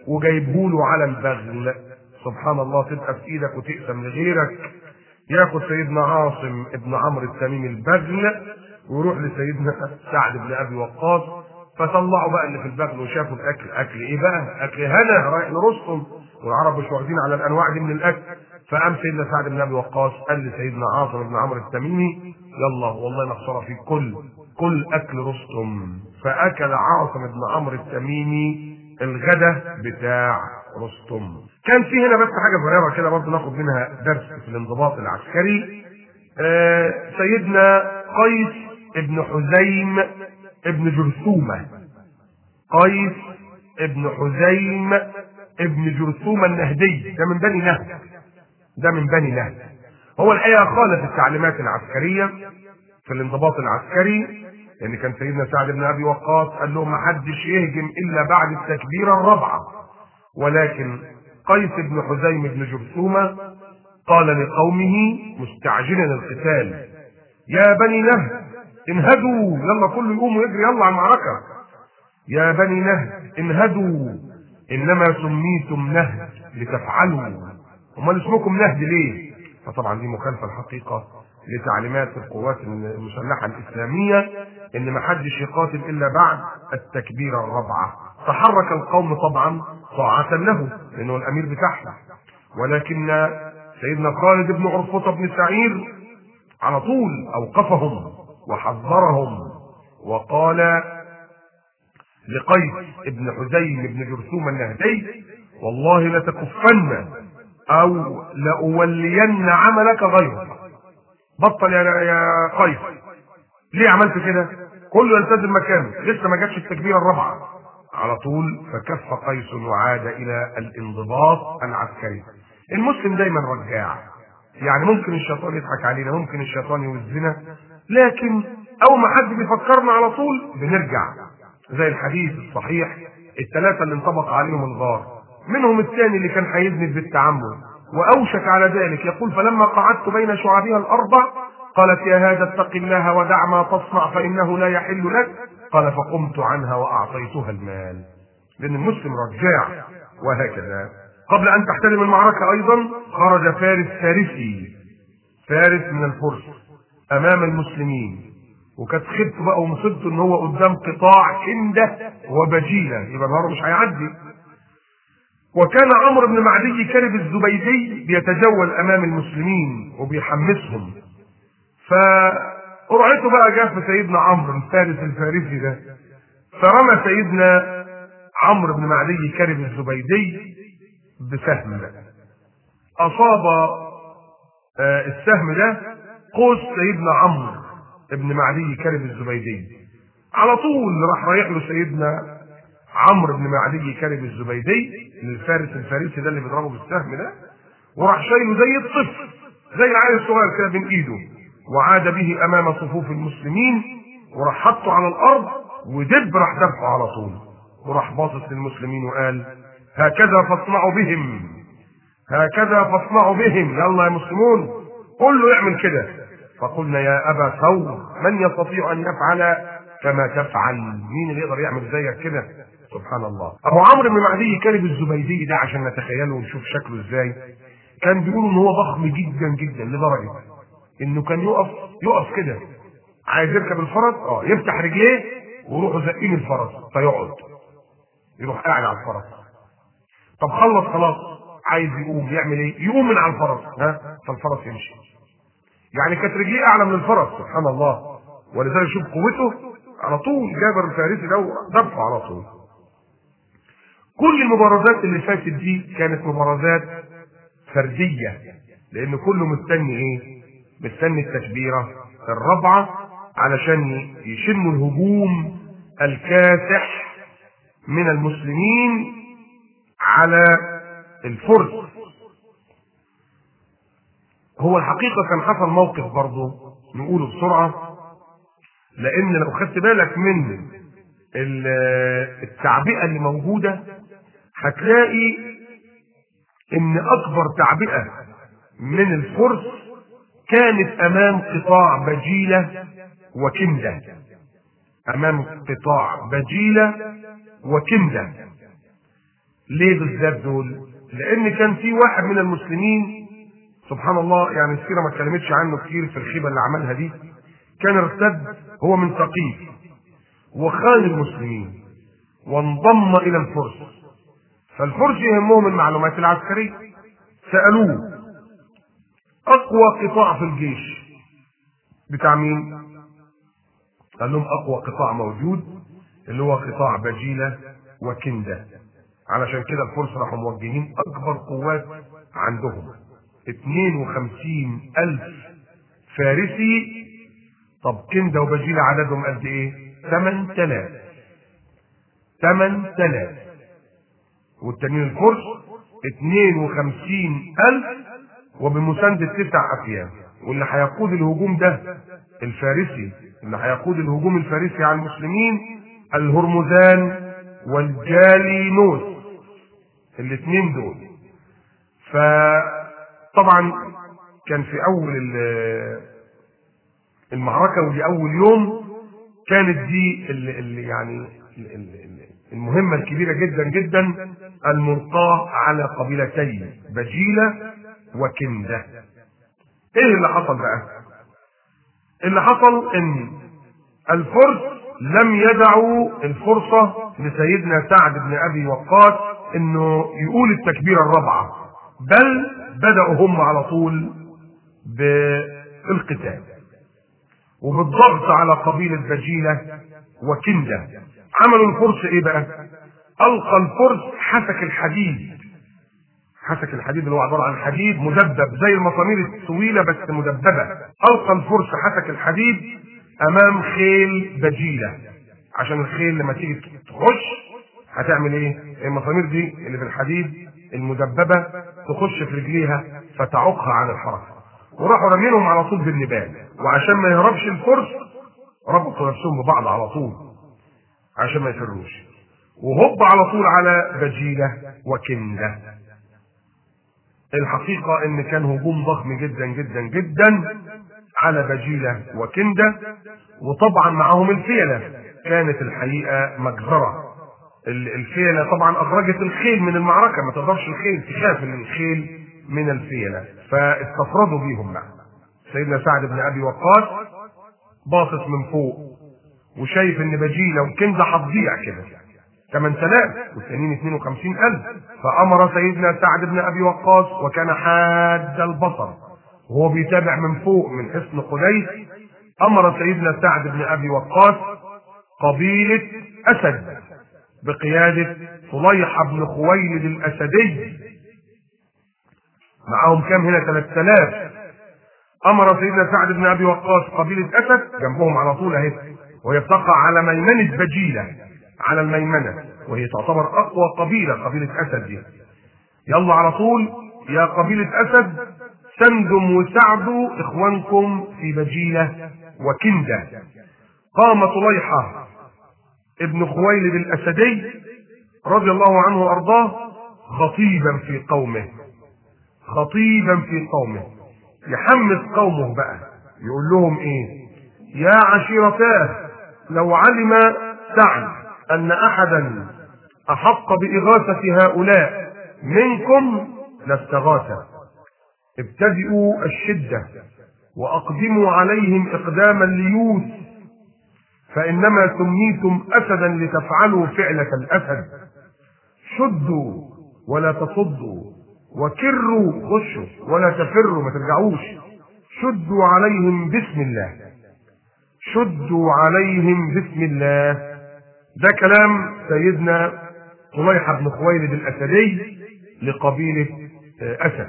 وجايبهوله على البغل سبحان الله تبقى في ايدك وتقسم لغيرك ياخد سيدنا عاصم ابن عمرو التميمي البغل ويروح لسيدنا سعد بن ابي وقاص فطلعوا بقى اللي في البغل وشافوا الاكل اكل ايه بقى؟ اكل هنا رايح لرستم والعرب مش واخدين على الانواع دي من الاكل فقام سيدنا سعد بن ابي وقاص قال لسيدنا عاصم بن عمرو التميمي يلا والله مخسره فيك كل كل اكل رستم فاكل عاصم بن عمرو التميمي الغدا بتاع رستم كان في هنا بس حاجه صغيره كده برضه ناخد منها درس في الانضباط العسكري آه سيدنا قيس ابن حزيم ابن جرثومه قيس ابن حزيم ابن جرثومه النهدي ده من بني نهد ده من بني نهد هو الحقيقه خالف التعليمات العسكريه في الانضباط العسكري لان كان سيدنا سعد بن ابي وقاص قال لهم ما حدش يهجم الا بعد التكبيره الرابعه ولكن قيس بن حزيم بن جرثومه قال لقومه مستعجلا القتال يا بني نهد انهدوا يلا كله يقوم ويجري يلا على المعركه يا بني نهد انهدوا انما سميتم نهد لتفعلوا امال اسمكم نهد ليه فطبعا دي مخالفه الحقيقه لتعليمات القوات المسلحه الاسلاميه ان ما حدش يقاتل الا بعد التكبيره الرابعه تحرك القوم طبعا طاعه له لانه الامير بتاعهم ولكن سيدنا خالد بن عرفطه بن سعير على طول اوقفهم وحذرهم وقال لقيس بن حزيم بن جرثوم النهدي والله لتكفن او لاولين عملك غيرك بطل يا يا قيس ليه عملت كده كله يلتزم مكانه لسه ما جاتش التكبيره الرابعه على طول فكف قيس وعاد الى الانضباط العسكري المسلم دايما رجاع يعني ممكن الشيطان يضحك علينا ممكن الشيطان يوزنا لكن اول ما حد بيفكرنا على طول بنرجع زي الحديث الصحيح الثلاثه اللي انطبق عليهم الغار منهم الثاني اللي كان هيذنب بالتعمد واوشك على ذلك يقول فلما قعدت بين شعابها الاربع قالت يا هذا اتق الله ودع ما تصنع فانه لا يحل لك قال فقمت عنها واعطيتها المال لان المسلم رجاع وهكذا قبل ان تحتدم المعركه ايضا خرج فارس فارسي فارس من الفرس امام المسلمين وكانت خبته بقى ومصيبته ان هو قدام قطاع كنده وبجيله يبقى النهارده مش هيعدي وكان عمرو بن معدي كلب الزبيدي بيتجول امام المسلمين وبيحمسهم فقرعته بقى جاء في سيدنا عمرو الفارس الفارسي ده فرمى سيدنا عمرو بن معدي كلب الزبيدي بسهم اصاب آه السهم ده قوس سيدنا عمرو بن معدي كلب الزبيدي على طول راح رايح له سيدنا عمرو بن معدي كلب الزبيدي الفارس الفارسي ده اللي بيضربه بالسهم ده وراح شايله زي الطفل زي العيل الصغير كده بين ايده وعاد به امام صفوف المسلمين وراح حطه على الارض ودب راح دفعه على طول وراح باصص للمسلمين وقال هكذا فاصنعوا بهم هكذا فاصنعوا بهم يلا يا مسلمون كله يعمل كده فقلنا يا ابا ثور من يستطيع ان يفعل كما تفعل مين اللي يقدر يعمل زيك كده سبحان الله ابو عمرو بن معدي كلب الزبيدي ده عشان نتخيله ونشوف شكله ازاي كان بيقولوا ان هو ضخم جدا جدا لدرجه انه كان يقف يقف كده عايز يركب الفرس اه يفتح رجليه ويروحوا زقين الفرس فيقعد يروح قاعد على الفرس طب خلص خلاص عايز يقوم يعمل ايه يقوم من على الفرس ها فالفرس يمشي يعني كانت رجليه اعلى من الفرس سبحان الله ولذلك شوف قوته على طول جابر الفارسي ده دفعه على طول كل المبارزات اللي فاتت دي كانت مبارزات فردية لأن كله مستني إيه؟ مستني التكبيرة الرابعة علشان يشموا الهجوم الكاسح من المسلمين على الفرس هو الحقيقة كان حصل موقف برضه نقوله بسرعة لأن لو خدت بالك من التعبئة اللي موجودة هتلاقي ان اكبر تعبئه من الفرس كانت امام قطاع بجيله وكنده امام قطاع بجيله وكنده ليه بالذات دول؟ لان كان في واحد من المسلمين سبحان الله يعني السيره ما اتكلمتش عنه كتير في الخيبه اللي عملها دي كان ارتد هو من ثقيف وخان المسلمين وانضم الى الفرس فالفرس يهمهم المعلومات العسكريه سالوه اقوى قطاع في الجيش بتاع مين؟ قال لهم اقوى قطاع موجود اللي هو قطاع بجيله وكنده علشان كده الفرس راحوا موجهين اكبر قوات عندهم 52 الف فارسي طب كنده وبجيله عددهم قد ايه 8000 8000 والتانيين الفرس 52 الف وبمساندة تسع افيام واللي هيقود الهجوم ده الفارسي اللي هيقود الهجوم الفارسي على المسلمين الهرمزان والجالينوس الاثنين دول فطبعا كان في اول المعركه ودي اول يوم كانت دي اللي اللي يعني المهمه الكبيره جدا جدا الملقاه على قبيلتي بجيله وكنده ايه اللي حصل بقى اللي حصل ان الفرس لم يدعوا الفرصة لسيدنا سعد بن أبي وقاص إنه يقول التكبيرة الرابعة بل بدأوا هم على طول بالقتال وبالضغط على قبيلة بجيلة وكندة عملوا الفرس إيه بقى؟ ألقى الفرس حسك الحديد حسك الحديد اللي هو عبارة عن حديد مدبب زي المسامير الطويلة بس مدببة ألقى الفرس حسك الحديد امام خيل بجيله عشان الخيل لما تيجي تخش هتعمل ايه؟ المسامير دي اللي بالحديد المدببه تخش في رجليها فتعوقها عن الحركه وراحوا رامينهم على طول بالنبال وعشان ما يهربش الفرس ربطوا نفسهم ببعض على طول عشان ما يفروش وهب على طول على بجيله وكنده الحقيقه ان كان هجوم ضخم جدا جدا جدا على بجيلة وكندة وطبعا معهم الفيلة كانت الحقيقة مجزرة الفيلة طبعا أخرجت الخيل من المعركة ما تقدرش الخيل تخاف من الخيل من الفيلة فاستفردوا بيهم بقى سيدنا سعد بن أبي وقاص باصص من فوق وشايف ان بجيلة وكندة هتضيع كده 8000 والتانيين 52000 فأمر سيدنا سعد بن أبي وقاص وكان حاد البصر وهو بيتابع من فوق من حصن قديس امر سيدنا سعد بن ابي وقاص قبيله اسد بقياده صليح بن خويلد الاسدي معاهم كام هنا 3000 امر سيدنا سعد بن ابي وقاص قبيله اسد جنبهم على طول اهي وهي تقع على ميمنه بجيله على الميمنه وهي تعتبر اقوى قبيله قبيله اسد دي يلا على طول يا قبيله اسد سندم وسعدوا اخوانكم في بجيله وكنده قام طليحه ابن خويلد الاسدي رضي الله عنه وارضاه خطيبا في قومه خطيبا في قومه يحمس قومه بقى يقول لهم ايه يا عشيرتاه لو علم سعد ان احدا احق باغاثه هؤلاء منكم لاستغاثه ابتدئوا الشدة وأقدموا عليهم إقداما ليوث فإنما سميتم أسدا لتفعلوا فعلة الأسد شدوا ولا تصدوا وكروا خشوا ولا تفروا ما ترجعوش شدوا عليهم بسم الله شدوا عليهم بسم الله ده كلام سيدنا طليحة بن خويلد الأسدي لقبيلة أسد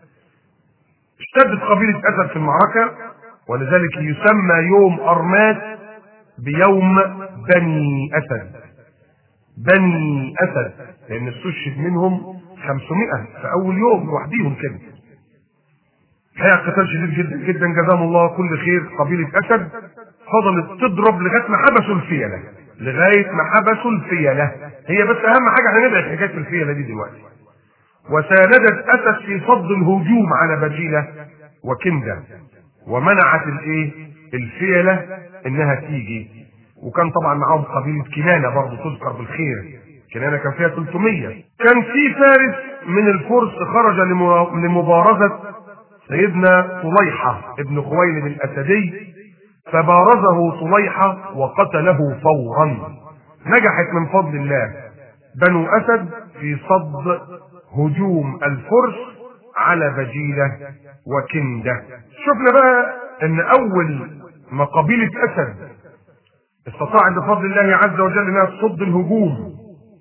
اشتدت قبيلة أسد في المعركة ولذلك يسمى يوم أرمات بيوم بني أسد بني أسد لأن استشهد منهم 500 في أول يوم لوحديهم كده الحقيقة قتال شديد جدا جدا جزاهم الله كل خير قبيلة أسد فضلت تضرب لغاية ما حبسوا الفيلة لغاية ما حبسوا الفيلة هي بس أهم حاجة هنبعد حكاية الفيلة دي دلوقتي وساندت اسد في صد الهجوم على بجيله وكنده ومنعت الايه الفيله انها تيجي وكان طبعا معاهم قبيله كنانه برضه تذكر بالخير كنانة كان فيها 300 كان في فارس من الفرس خرج لمبارزة سيدنا طليحة ابن خويلد الأسدي فبارزه طليحة وقتله فورا نجحت من فضل الله بنو أسد في صد هجوم الفرس على بجيلة وكندة شفنا بقى ان اول ما قبيلة اسد استطاعت بفضل الله عز وجل انها تصد الهجوم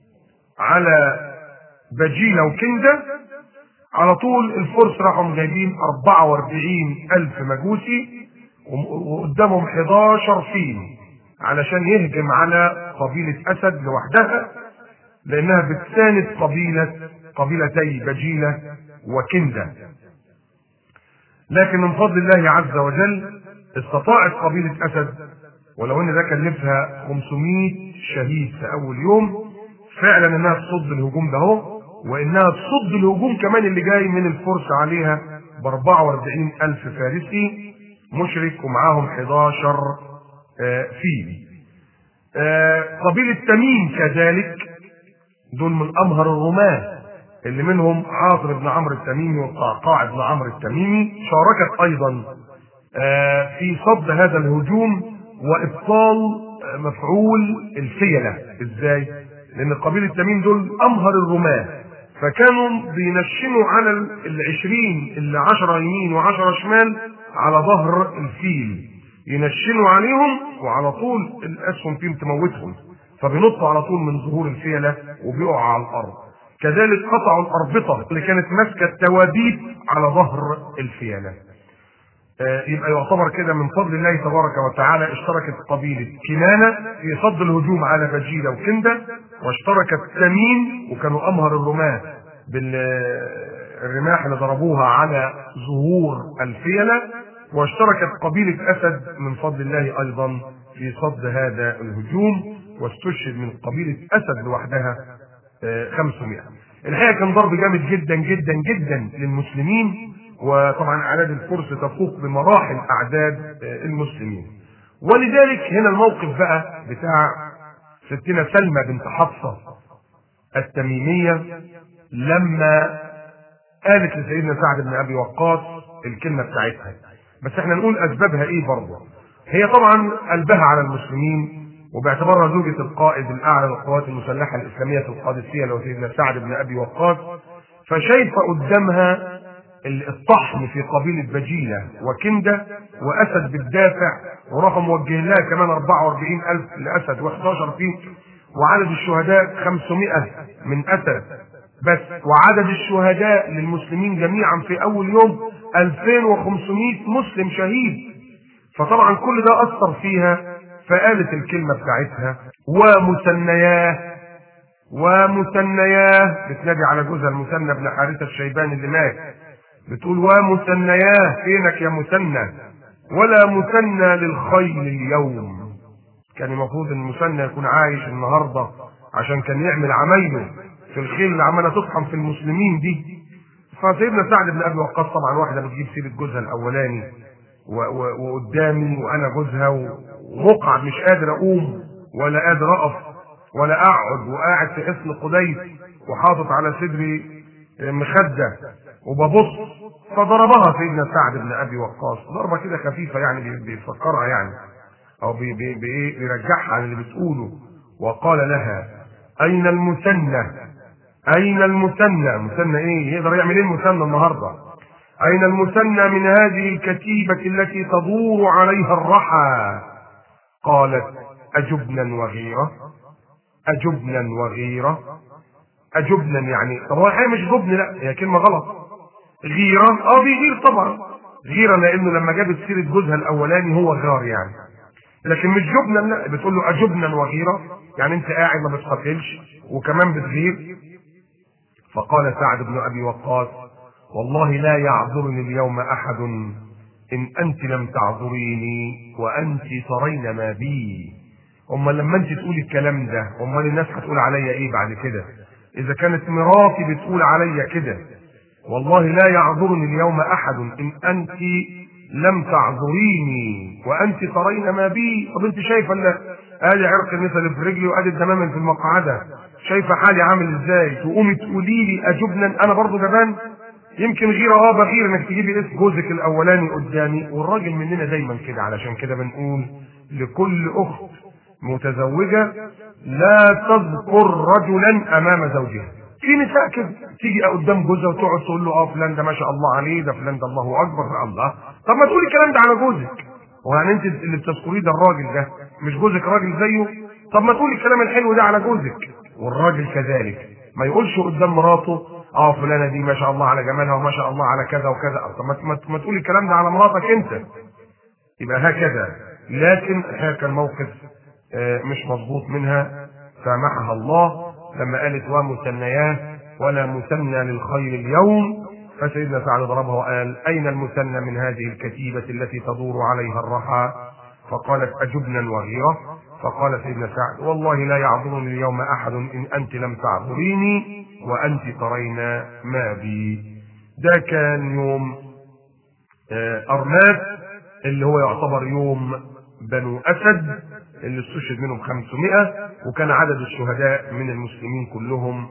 على بجيلة وكندة على طول الفرس راحوا جايبين 44 ألف مجوسي وقدامهم 11 فيل علشان يهجم على قبيلة أسد لوحدها لأنها بتساند قبيلة قبيلتي بجيلة وكندة لكن من فضل الله عز وجل استطاعت قبيلة أسد ولو ان ده كلفها 500 شهيد في اول يوم فعلا انها تصد الهجوم ده اهو وانها تصد الهجوم كمان اللي جاي من الفرس عليها ب 44 الف فارسي مشرك ومعاهم 11 فيل قبيلة تميم كذلك دول من امهر الرماة اللي منهم حاضر بن عمرو التميمي والقعقاع بن عمرو التميمي شاركت ايضا في صد هذا الهجوم وابطال مفعول الفيلة ازاي لان قبيلة التميم دول امهر الرماة فكانوا بينشنوا على العشرين اللي عشرة يمين وعشرة شمال على ظهر الفيل ينشنوا عليهم وعلى طول الاسهم فيهم تموتهم فبينطوا على طول من ظهور الفيلة وبيقعوا على الارض كذلك قطعوا الاربطة اللي كانت ماسكة التوابيت على ظهر الفيلة يبقى يعتبر كده من فضل الله تبارك وتعالى اشتركت قبيلة كنانة في صد الهجوم على بجيلة وكندة واشتركت تميم وكانوا أمهر الرماة بالرماح اللي ضربوها على ظهور الفيلة واشتركت قبيلة أسد من فضل الله أيضا في صد هذا الهجوم واستشهد من قبيلة أسد لوحدها 500 الحقيقة كان ضرب جامد جدا جدا جدا للمسلمين وطبعا اعداد الفرس تفوق بمراحل اعداد المسلمين ولذلك هنا الموقف بقى بتاع ستنا سلمى بنت حفصه التميميه لما قالت لسيدنا سعد بن ابي وقاص الكلمه بتاعتها بس احنا نقول اسبابها ايه برضه هي طبعا قلبها على المسلمين وباعتبارها زوجة القائد الأعلى للقوات المسلحة الإسلامية في القادسية اللي هو سيدنا سعد بن أبي وقاص فشايفة قدامها الطحن في قبيلة بجيلة وكندة وأسد بالدافع وراحوا موجهين لها كمان 44 ألف لأسد و11 فيه وعدد الشهداء 500 من أسد بس وعدد الشهداء للمسلمين جميعا في أول يوم 2500 مسلم شهيد فطبعا كل ده أثر فيها فقالت الكلمة بتاعتها ومثنياه ومثنياه بتنادي على جوزها المثنى بن حارثة الشيباني اللي مات بتقول ومثنياه فينك يا مثنى ولا مثنى للخيل اليوم كان المفروض ان المثنى يكون عايش النهارده عشان كان يعمل عمايله في الخيل اللي عماله تطحن في المسلمين دي فسيدنا سعد بن ابي وقاص طبعا واحده بتجيب سيره جوزها الاولاني وقدامي وانا جوزها ومقعد مش قادر اقوم ولا قادر اقف ولا اقعد وقاعد في حصن قديس وحاطط على صدري مخده وببص فضربها سيدنا سعد بن ابي وقاص ضربه كده خفيفه يعني بيفكرها يعني او بي بي بي بيرجعها عن اللي بتقوله وقال لها اين المثنى اين المثنى مثنى ايه يقدر يعمل ايه المثنى النهارده اين المثنى من هذه الكتيبه التي تدور عليها الرحى قالت اجبنا وغيره اجبنا وغيره اجبنا يعني طب هو الحقيقه مش جبن لا هي كلمه غلط غيره اه بيغير طبعا غيره لانه لما جابت سيره جوزها الاولاني هو غار يعني لكن مش جبنا لا بتقول له اجبنا وغيره يعني انت قاعد ما بتقاتلش وكمان بتغير فقال سعد بن ابي وقاص والله لا يعذرني اليوم احد ان انت لم تعذريني وانت ترين ما بي امال لما انت تقولي الكلام ده امال الناس هتقول عليا ايه بعد كده اذا كانت مراتي بتقول عليا كده والله لا يعذرني اليوم احد ان انت لم تعذريني وانت ترين ما بي طب انت شايفه ان ادي عرق النسا اللي في رجلي وادي الدمام اللي في المقعده شايفه حالي عامل ازاي تقومي تقولي لي اجبنا انا برضه جبان يمكن غيره اه بغير انك تجيبي اسم جوزك الاولاني قدامي والراجل مننا دايما كده علشان كده بنقول لكل اخت متزوجه لا تذكر رجلا امام زوجها في نساء كده تيجي قدام جوزها وتقعد تقول له اه فلان ده ما شاء الله عليه ده فلان ده الله اكبر يا الله طب ما تقولي الكلام ده على جوزك ويعني انت اللي بتذكريه ده الراجل ده مش جوزك راجل زيه طب ما تقولي الكلام الحلو ده على جوزك والراجل كذلك ما يقولش قدام مراته اه فلانه دي ما شاء الله على جمالها وما شاء الله على كذا وكذا طب ما, ما, ما تقولي الكلام ده على مراتك انت يبقى هكذا لكن الحقيقه كان موقف آه، مش مظبوط منها سامحها الله لما قالت ومثنياه ولا مثنى للخير اليوم فسيدنا سعد ضربها وقال اين المثنى من هذه الكتيبه التي تدور عليها الرحى فقالت اجبنا وغيره فقال سيدنا سعد والله لا يعذرني اليوم احد ان انت لم تعذريني وانت ترين ما بي ده كان يوم آه، ارماد اللي هو يعتبر يوم بنو اسد اللي استشهد منهم 500 وكان عدد الشهداء من المسلمين كلهم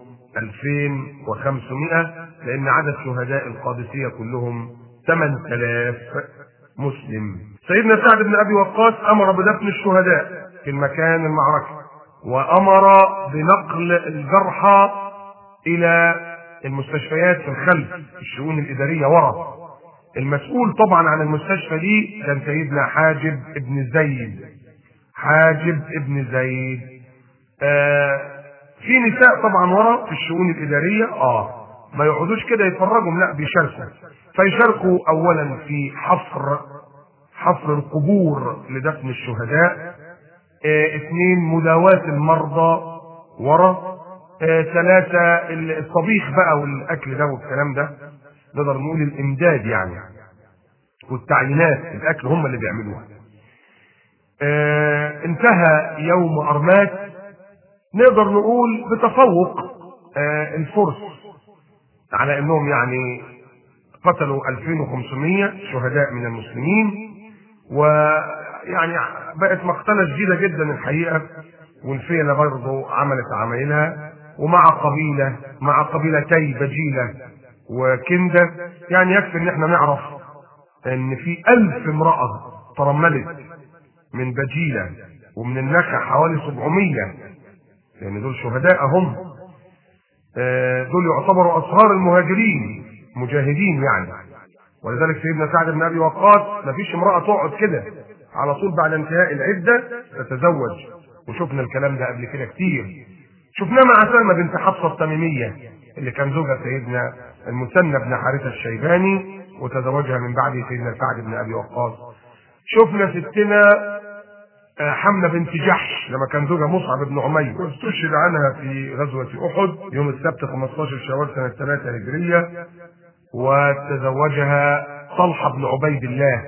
2500 لان عدد شهداء القادسيه كلهم 8000 مسلم سيدنا سعد بن ابي وقاص امر بدفن الشهداء في المكان المعركه وامر بنقل الجرحى الى المستشفيات في الخلف الشؤون الاداريه ورا المسؤول طبعا عن المستشفى دي كان سيدنا حاجب ابن زيد حاجب ابن زيد آه في نساء طبعا ورا في الشؤون الاداريه اه ما يقعدوش كده يتفرجوا لا بيشاركوا فيشاركوا اولا في حفر حفر القبور لدفن الشهداء آه اثنين مداواة المرضى ورا آه ثلاثة الطبيخ بقى والاكل ده والكلام ده نقدر نقول الامداد يعني والتعيينات الاكل هم اللي بيعملوها آه انتهى يوم ارمات نقدر نقول بتفوق آه الفرس على انهم يعني قتلوا 2500 شهداء من المسلمين ويعني بقت مقتله شديده جدا الحقيقه والفيلة برضه عملت عمايلها ومع قبيله مع قبيلتي بجيله وكنده يعني يكفي ان احنا نعرف ان في ألف امرأة ترملت من بجيلة ومن النخع حوالي 700 يعني دول شهداء هم دول يعتبروا أصهار المهاجرين مجاهدين يعني ولذلك سيدنا سعد بن أبي وقاص ما فيش امرأة تقعد كده على طول بعد انتهاء العدة تتزوج وشفنا الكلام ده قبل كده كتير شفناه مع سلمى بنت حفصة التميمية اللي كان زوجها سيدنا المثنى بن حارثة الشيباني وتزوجها من بعده سيدنا سعد بن ابي وقاص شفنا ستنا حمله بنت جحش لما كان زوجها مصعب بن عمير واستشهد عنها في غزوه احد يوم السبت 15 شوال سنه 3 هجريه وتزوجها طلحه بن عبيد الله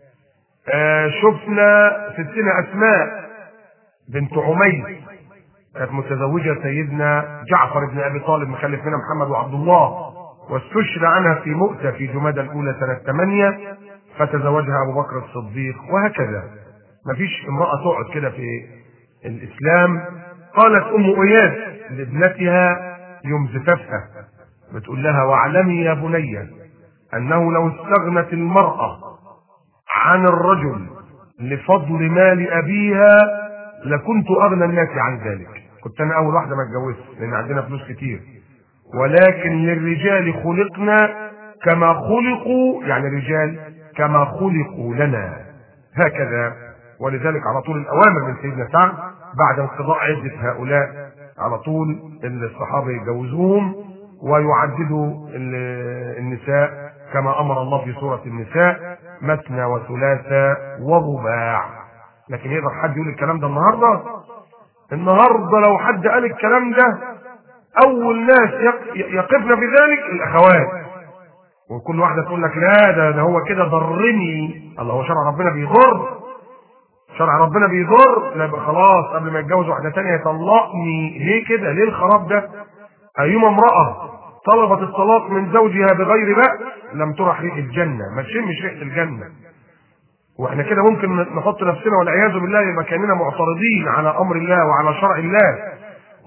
شفنا ستنا اسماء بنت عمير كانت متزوجه سيدنا جعفر بن ابي طالب مخلف منها محمد وعبد الله واستشهد عنها في مؤتة في جمادى الأولى سنة 8 فتزوجها أبو بكر الصديق وهكذا مفيش امرأة تقعد كده في الإسلام قالت أم إياس لابنتها يوم زفافها بتقول لها واعلمي يا بني أنه لو استغنت المرأة عن الرجل لفضل مال أبيها لكنت أغنى الناس عن ذلك كنت أنا أول واحدة ما اتجوزت لأن عندنا فلوس كتير ولكن للرجال خلقنا كما خلقوا يعني الرجال كما خلقوا لنا هكذا ولذلك على طول الاوامر من سيدنا سعد بعد انقضاء عده هؤلاء على طول الصحابه يتجوزوهم ويعددوا النساء كما امر الله في سوره النساء مثنى وثلاثة ورباع لكن يقدر حد يقول الكلام ده النهارده النهارده لو حد قال الكلام ده اول ناس يقفن في ذلك الاخوات وكل واحده تقول لك لا ده, ده هو كده ضرني الله هو شرع ربنا بيضر شرع ربنا بيضر لا يبقى خلاص قبل ما يتجوز واحده ثانيه يطلقني ليه كده ليه الخراب ده ايما امراه طلبت الطلاق من زوجها بغير بأس لم ترح ريح الجنه ما تشمش ريحه الجنه واحنا كده ممكن نحط نفسنا والعياذ بالله مكاننا معترضين على امر الله وعلى شرع الله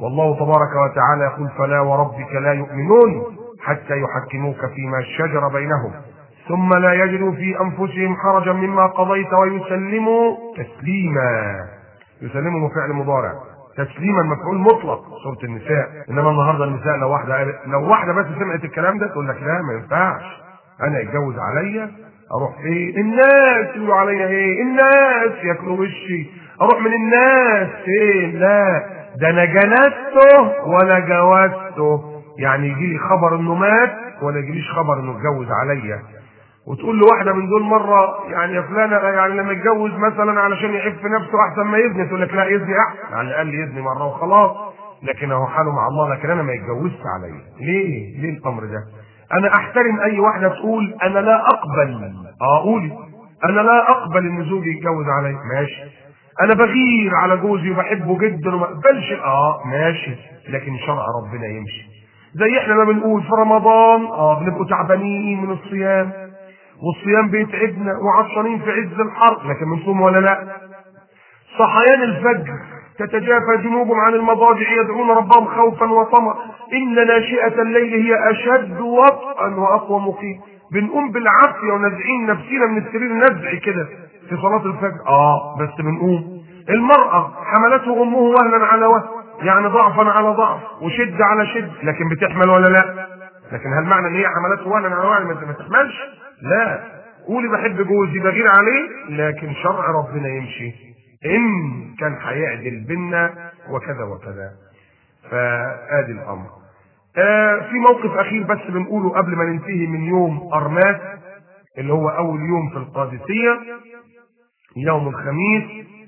والله تبارك وتعالى يقول فلا وربك لا يؤمنون حتى يحكموك فيما شجر بينهم ثم لا يجدوا في انفسهم حرجا مما قضيت ويسلموا تسليما يسلموا فعل مضارع تسليما مفعول مطلق سوره النساء انما النهارده النساء لو واحده لو واحده بس سمعت الكلام ده تقول لك لا ما ينفعش انا يتجوز عليا اروح ايه الناس يقولوا عليا ايه الناس ياكلوا وشي اروح من الناس ايه لا ده انا جنسته ولا جوزته يعني يجي لي خبر انه مات ولا يجيليش خبر انه اتجوز عليا وتقول له واحده من دول مره يعني يا فلانه يعني لما يتجوز مثلا علشان يحب في نفسه احسن ما يبني تقول لك لا يبني احسن على الاقل يبني مره وخلاص لكن هو حاله مع الله لكن انا ما يتجوزش عليا ليه؟ ليه الامر ده؟ انا احترم اي واحده تقول انا لا اقبل اه قولي انا لا اقبل ان زوجي يتجوز عليا ماشي انا بغير على جوزي وبحبه جدا وما اقبلش اه ماشي لكن شرع ربنا يمشي زي احنا ما بنقول في رمضان اه بنبقوا تعبانين من الصيام والصيام بيتعبنا وعطشانين في عز الحر لكن بنصوم ولا لا صحيان الفجر تتجافى جنوبهم عن المضاجع يدعون ربهم خوفا وطمعا ان ناشئه الليل هي اشد وطئا واقوى مقيم بنقوم بالعافيه ونزعين نفسينا من السرير نزع كده في صلاه الفجر اه بس بنقوم المراه حملته امه وهنا على وهن يعني ضعفا على ضعف وشد على شد لكن بتحمل ولا لا لكن هل معنى ان هي حملته وهنا على وهن ما تحملش لا قولي بحب جوزي بغير عليه لكن شرع ربنا يمشي ان كان هيعدل بينا وكذا وكذا فادي الامر آه في موقف اخير بس بنقوله قبل ما ننتهي من يوم ارماس اللي هو اول يوم في القادسيه يوم الخميس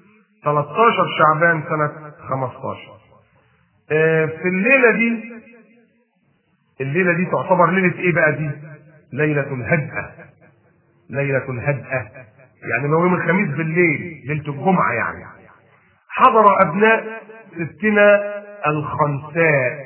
13 شعبان سنه 15 آه في الليله دي الليله دي تعتبر ليله ايه بقى دي ليله الهدأه ليله الهدأه يعني لو يوم الخميس بالليل ليله الجمعه يعني حضر ابناء ستنا الخنساء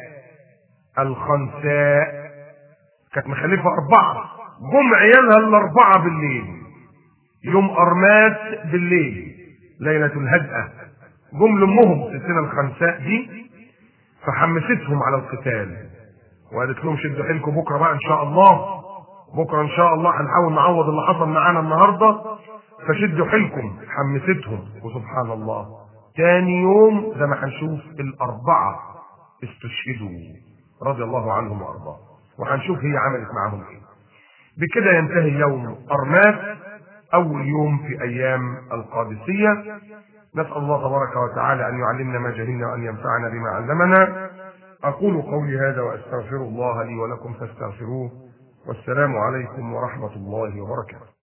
الخنساء كانت مخلفه اربعه جم عيالها الاربعه بالليل يوم ارماس بالليل ليله الهدأه جم لامهم ستنا الخنساء دي فحمستهم على القتال وقالت لهم شدوا حيلكم بكره بقى ان شاء الله بكره ان شاء الله هنحاول نعوض اللي حصل معانا النهارده فشدوا حيلكم حمستهم وسبحان الله تاني يوم زي ما هنشوف الاربعه استشهدوا رضي الله عنهم وارضاهم وهنشوف هي عملت معاهم ايه بكده ينتهي يوم ارماس اول يوم في ايام القادسيه نسال الله تبارك وتعالى ان يعلمنا ما جهلنا وان ينفعنا بما علمنا اقول قولي هذا واستغفر الله لي ولكم فاستغفروه والسلام عليكم ورحمه الله وبركاته